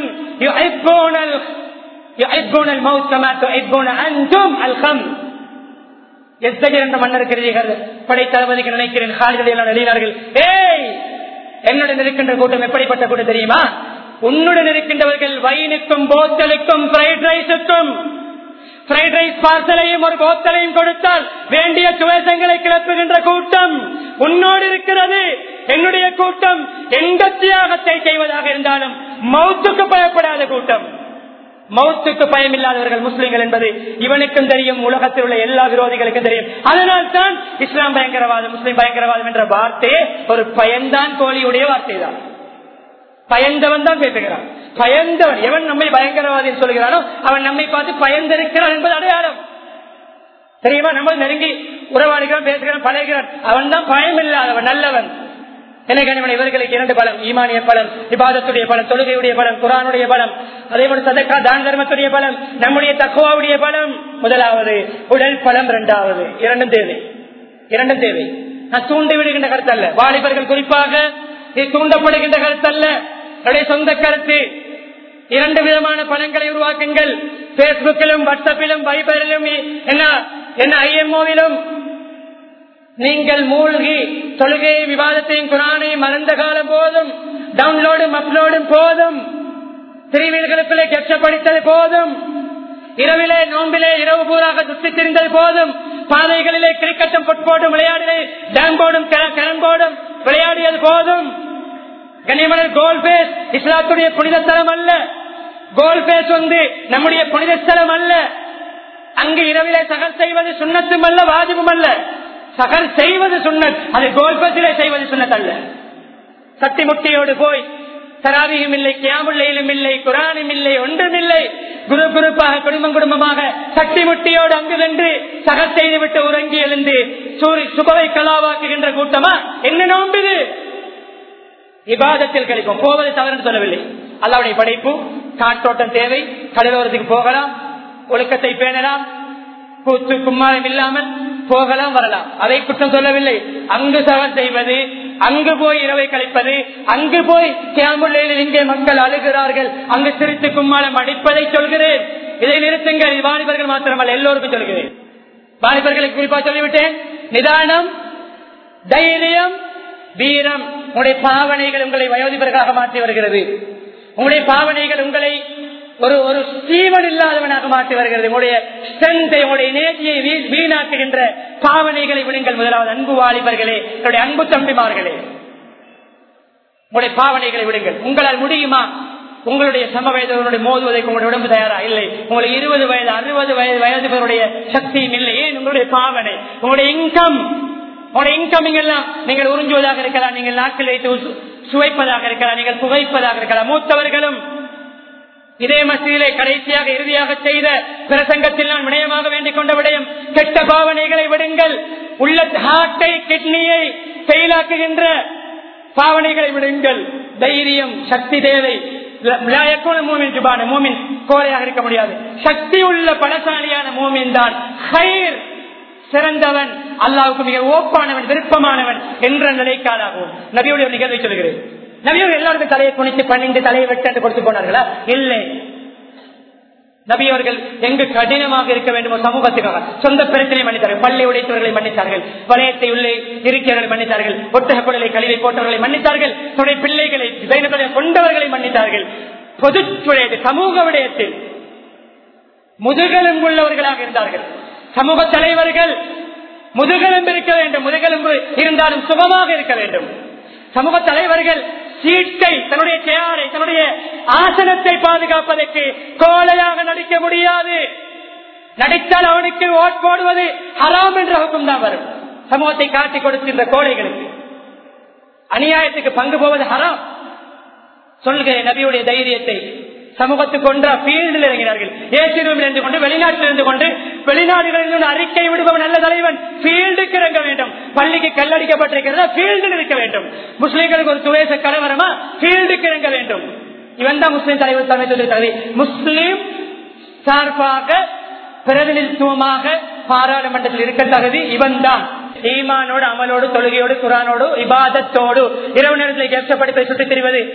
எந்த மன்னருக்கிறீர்கள் படைத்தளபதிக்கு நினைக்கிறேன் கால்கள் எல்லாம் எழுதினார்கள் ஏய் என்னுடன் இருக்கின்ற கூட்டம் எப்படிப்பட்ட கூட்டம் தெரியுமா உன்னுடன் இருக்கின்றவர்கள் வைனுக்கும் போத்தலுக்கும் ஃப்ரைட் ரைஸுக்கும் ஃப்ரைட் ரைஸ் பார்சலையும் ஒரு போத்தலையும் கொடுத்தால் வேண்டிய துவேஷங்களை கிளப்புகின்ற கூட்டம் உன்னோடு இருக்கிறது என்னுடைய கூட்டம் எந்த தியாகத்தை செய்வதாக இருந்தாலும் மௌத்துக்கு பயப்படாத கூட்டம் மௌத்துக்கு பயமில்லாதவர்கள் முஸ்லிம்கள் என்பது இவனுக்கும் தெரியும் உலகத்தில் உள்ள எல்லா விரோதிகளுக்கும் தெரியும் அதனால் தான் இஸ்லாம் பயங்கரவாதம் முஸ்லிம் பயங்கரவாதம் என்ற வார்த்தையே ஒரு பயன்தான் கோழியுடைய வார்த்தை தான் பயந்தவன் தான் பேசுகிறான் பயந்தவன் எவன் நம்மை பயங்கரவாதி சொல்கிறானோ அவன் நம்மை பார்த்து பயந்திருக்கிறான் என்பது அடையாளம் தெரியுமா நம்ம நெருங்கி உறவாடுகிறான் பேசுகிறான் பழகிறான் அவன் தான் பயம் இல்லாதவன் நல்லவன் எனக்கு இவர்களுக்கு இரண்டு பலம் ஈமானிய பலம் விவாதத்துடைய பலம் தொழுகையுடைய பலம் குரானுடைய பலம் அதே போல சதக்கா தான தர்மத்துடைய பலம் நம்முடைய தக்குவாவுடைய பலம் முதலாவது உடல் பலம் இரண்டாவது இரண்டும் தேவை இரண்டும் தேவை நான் தூண்டி விடுகின்ற கருத்து அல்ல வாலிபர்கள் குறிப்பாக இது தூண்டப்படுகின்ற கருத்து அல்ல என்னுடைய சொந்த கருத்து இரண்டு விதமான பலன்களை உருவாக்குங்கள் பேஸ்புக்கிலும் வாட்ஸ்அப்பிலும் வைபரிலும் என்ன என்ன ஐஎம்ஓவிலும் நீங்கள் மூழ்கி தொழுகையை விவாதத்தையும் குரானையும் மறந்த காலம் போதும் டவுன்லோடும் அப்லோடும் போதும் திருவியல்களுக்குள்ளே கெட்ட படித்தது போதும் இரவிலே நோம்பிலே இரவு பூராக சுற்றி திரிந்தது போதும் பாதைகளிலே கிரிக்கெட்டும் புட்போடும் விளையாடிலே டேம்போடும் கரம்போடும் விளையாடியது போதும் கனிமலர் கோல் பேஸ் இஸ்லாத்துடைய புனித ஸ்தலம் அல்ல கோல் பேஸ் வந்து நம்முடைய புனித ஸ்தலம் அல்ல அங்கு இரவிலே சகர் செய்வது சுண்ணத்தும் அல்ல வாஜிபும் அல்ல சகர் செய்வது சுண்ணத் அது கோல்பத்திலே செய்வது சுண்ணத் அல்ல சட்டி முட்டையோடு போய் தராவியும் இல்லை கியாமுள்ளையிலும் இல்லை குரானும் இல்லை ஒன்றும் இல்லை குரு குருப்பாக குடும்பம் குடும்பமாக சட்டி முட்டியோடு அங்கு சென்று சகர் செய்துவிட்டு உறங்கி எழுந்து சூரி சுபவை கலாவாக்குகின்ற கூட்டமா என்ன நோம்பிது விவாதத்தில் கிடைக்கும் போவது தவறு சொல்லவில்லை அல்லாவுடைய படைப்பு காற்றோட்டம் தேவை கடலோரத்துக்கு போகலாம் ஒழுக்கத்தை பேணலாம் கூத்து கும்மாரம் இல்லாமல் போகலாம் வரலாம் அதை குற்றம் சொல்லவில்லை அங்கு சவன் செய்வது அங்கு போய் இரவை கழிப்பது அங்கு போய் கேம்புள்ளையில் இங்கே மக்கள் அழுகிறார்கள் அங்கு சிரித்து கும்மாளம் அடிப்பதை சொல்கிறேன் இதை நிறுத்துங்கள் இது வாலிபர்கள் மாத்திரமல்ல எல்லோருக்கும் சொல்கிறேன் வாலிபர்களுக்கு குறிப்பா சொல்லிவிட்டேன் நிதானம் தைரியம் வீரம் உங்களுடைய பாவனைகள் உங்களை வயோதிபர்களாக மாற்றி வருகிறது உங்களுடைய பாவனைகள் உங்களை ஒரு ஒரு சீவன் இல்லாதவனாக மாற்றி வருகிறது உங்களுடைய ஸ்ட்ரென்த்தை உங்களுடைய நேர்த்தியை வீணாக்குகின்ற பாவனைகளை விடுங்கள் முதலாவது அன்பு வாலிபர்களே என்னுடைய அன்பு தம்பிமார்களே உங்களுடைய பாவனைகளை விடுங்கள் உங்களால் முடியுமா உங்களுடைய சம வயதுடைய மோதுவதற்கு உங்களுடைய உடம்பு தயாரா இல்லை உங்களுக்கு இருபது வயது அறுபது வயது வயது பேருடைய சக்தியும் இல்லை ஏன் உங்களுடைய பாவனை உங்களுடைய இன்கம் உங்களுடைய இன்கமிங் எல்லாம் நீங்கள் உறிஞ்சுவதாக இருக்கலாம் நீங்கள் நாட்டில் வைத்து சுவைப்பதாக இருக்கலாம் நீங்கள் புகைப்பதாக இருக்கலாம் மூத்தவர்களும் இதே மசீலை கடைசியாக இறுதியாக செய்த பிரசங்கத்தில் நான் விடயமாக வேண்டிக் கொண்ட விடயம் கெட்ட பாவனைகளை விடுங்கள் உள்ள ஹார்ட்டை கிட்னியை செயலாக்குகின்ற பாவனைகளை விடுங்கள் தைரியம் சக்தி தேவை மூமின் ஜுபான மூமின் கோரையாக இருக்க முடியாது சக்தி உள்ள பலசாலியான மூமின் தான் ஹைர் சிறந்தவன் அல்லாவுக்கு மிக ஓப்பானவன் விருப்பமானவன் என்ற நிலைக்காலாகும் நபியுடைய நிகழ்வை சொல்கிறேன் நபியோர் எல்லாருக்கும் தலையை குனித்து பணிந்து தலையை வெட்டு கொடுத்து போனார்களா இல்லை நபியவர்கள் எங்கு கடினமாக இருக்க வேண்டுமோ சமூகத்துக்காக சொந்த பிரச்சனை மன்னித்தார்கள் பள்ளி உடைத்தவர்களை மன்னித்தார்கள் வலயத்தை உள்ளே இருக்கிறவர்களை மன்னித்தார்கள் ஒட்டக குடலை கழிவை போட்டவர்களை மன்னித்தார்கள் தன்னுடைய பிள்ளைகளை விதைகளை கொண்டவர்களை மன்னித்தார்கள் பொது சமூக விடயத்தில் முதுகெலும்பு உள்ளவர்களாக இருந்தார்கள் சமூக தலைவர்கள் முதுகெலும்பு இருக்க வேண்டும் முதுகெலும்பு இருந்தாலும் சுகமாக இருக்க வேண்டும் சமூக தலைவர்கள் சீட்டை தன்னுடைய சேரை தன்னுடைய ஆசனத்தை பாதுகாப்பதற்கு கோலையாக நடிக்க முடியாது நடித்தால் அவனுக்கு ஓட் போடுவது ஹராம் என்ற ஹுக்கும் தான் வரும் சமூகத்தை காட்டி கொடுக்கின்ற கோழைகளுக்கு அநியாயத்துக்கு பங்கு போவது ஹராம் சொல்கிறேன் நபியுடைய தைரியத்தை சமூகத்துக்கு ஒன்றா பீல்டில் இறங்கினார்கள் ஏசிரூமில் இருந்து கொண்டு வெளிநாட்டில் இருந்து கொண்டு வெளிநாடுகளில் அறிக்கை விடுபவன் நல்ல தலைவன் பீல்டுக்கு இறங்க வேண்டும் பள்ளிக்கு கல்லடிக்கப்பட்டிருக்கிறதா பீல்டில் இருக்க வேண்டும் முஸ்லீம்களுக்கு ஒரு துவேச கலவரமா பீல்டுக்கு இறங்க வேண்டும் இவன் தான் முஸ்லீம் தலைவர் தலைமை சொல்லி முஸ்லீம் சார்பாக பிரதிநிதித்துவமாக பாராளுமன்றத்தில் இருக்க தகுதி இவன் தான் ஈமானோடு அமலோடு தொழுகையோடு குரானோடு இபாதத்தோடு இரவு நேரத்தில் கஷ்டப்படுத்தி சுற்றித் திரிவது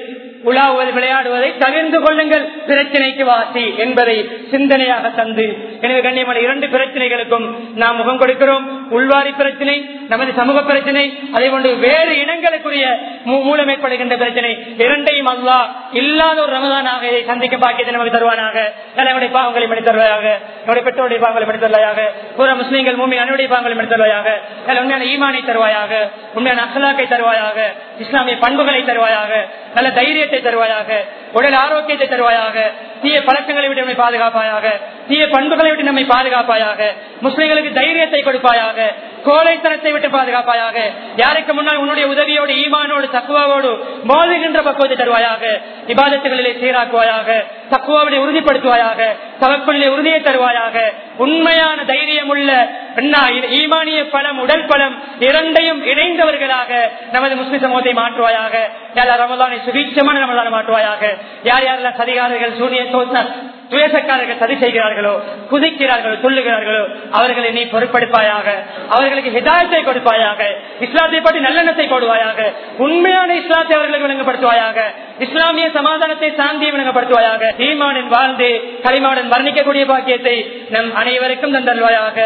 உலாவுவது விளையாடுவதை தவிர்த்து கொள்ளுங்கள் பிரச்சனைக்கு வாசி என்பதை சிந்தனையாக தந்து எனவே கண்ணியமான இரண்டு பிரச்சனைகளுக்கும் நாம் முகம் கொடுக்கிறோம் உள்வாரி பிரச்சனை நமது சமூக பிரச்சனை அதே போன்று வேறு இனங்களுக்குரிய மூ- மூலம் ஏற்படுகின்ற பிரச்சனை இரண்டையும் அல்லா இல்லாத ஒரு ரமதானாக இதை சந்திக்க பாக்கியத்தை நமக்கு தருவானாக நம்முடைய பாவங்களை மணி தருவாயாக நம்முடைய பெற்றோருடைய பாவங்களை மணி தருவாயாக பூரா முஸ்லீம்கள் மூமி அனுடைய பாவங்களை மணி தருவாயாக நல்ல உண்மையான ஈமானை தருவாயாக உண்மையான அசலாக்கை தருவாயாக இஸ்லாமிய பண்புகளை தருவாயாக நல்ல தைரியத்தை தருவாயாக உடல் ஆரோக்கியத்தை தருவாயாக தீய பழக்கங்களை விட்டு நம்மை பாதுகாப்பாயாக தீய பண்புகளை விட்டு நம்மை பாதுகாப்பாயாக முஸ்லிம்களுக்கு தைரியத்தை கொடுப்பாயாக கோழைத்தனத்தை விட்டு பாதுகாப்பாயாக யாருக்கு முன்னால் உன்னுடைய உதவியோடு ஈமானோடு தக்குவாவோடு மோதுகின்ற பக்குவத்தை தருவாயாக விவாதத்துகளிலே சீராக்குவாயாக தக்குவாவிலே உறுதிப்படுத்துவாயாக தவக்குள்ளே உறுதியை தருவாயாக உண்மையான தைரியம் உள்ள அண்ணா, ஈமானிய பலம் உடல் பலம் இரண்டையும் இணைந்தவர்களாக நமது முஸ்லிம் சமூகத்தை மாற்றுவாயாக எல்லா ரமலானை சுபீட்சமான ரமலானை மாற்றுவாயாக யார் யாரெல்லாம் சதிகாரர்கள் சூரிய சோச- துவேசக்காரர்கள் சதி செய்கிறார்களோ குதிக்கிறார்களோ துள்ளுகிறார்களோ அவர்களை நீ பொறுப்படுப்பாயாக அவர்களுக்கு ஹிதாயத்தை கொடுப்பாயாக இஸ்லாத்தை பற்றி நல்லெண்ணத்தை போடுவாயாக உண்மையான இஸ்லாத்தை அவர்களுக்கு விளங்கப்படுத்துவாயாக இஸ்லாமிய சமாதானத்தை சாந்தியை விளங்கப்படுத்துவாயாக ஈமானின் வாழ்ந்து களிமாவுடன் வர்ணிக்கக்கூடிய பாக்கியத்தை நம் அனைவருக்கும் தந்தல்வாயாக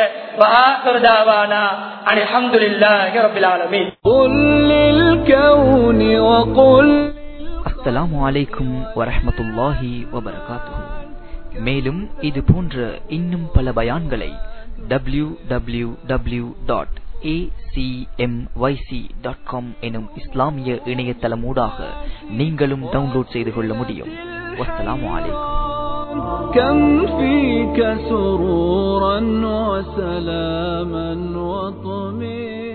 அலமதுல்லாஹி ரபில் ஆலமீன் قل للكون وقل அஸ்ஸலாமு அலைக்கும் வரஹ்மத்துல்லாஹி வபரகாத்துஹு மேலும் இது போன்ற இன்னும் பல பயான்களை W W W dot dot com எனும் இஸ்லாமிய இணையதளமூடாக நீங்களும் டவுன்லோட் செய்து கொள்ள முடியும் வஸ்ஸலாமு அலைக்கும் كم فيك سرورا وسلاما وطمئنا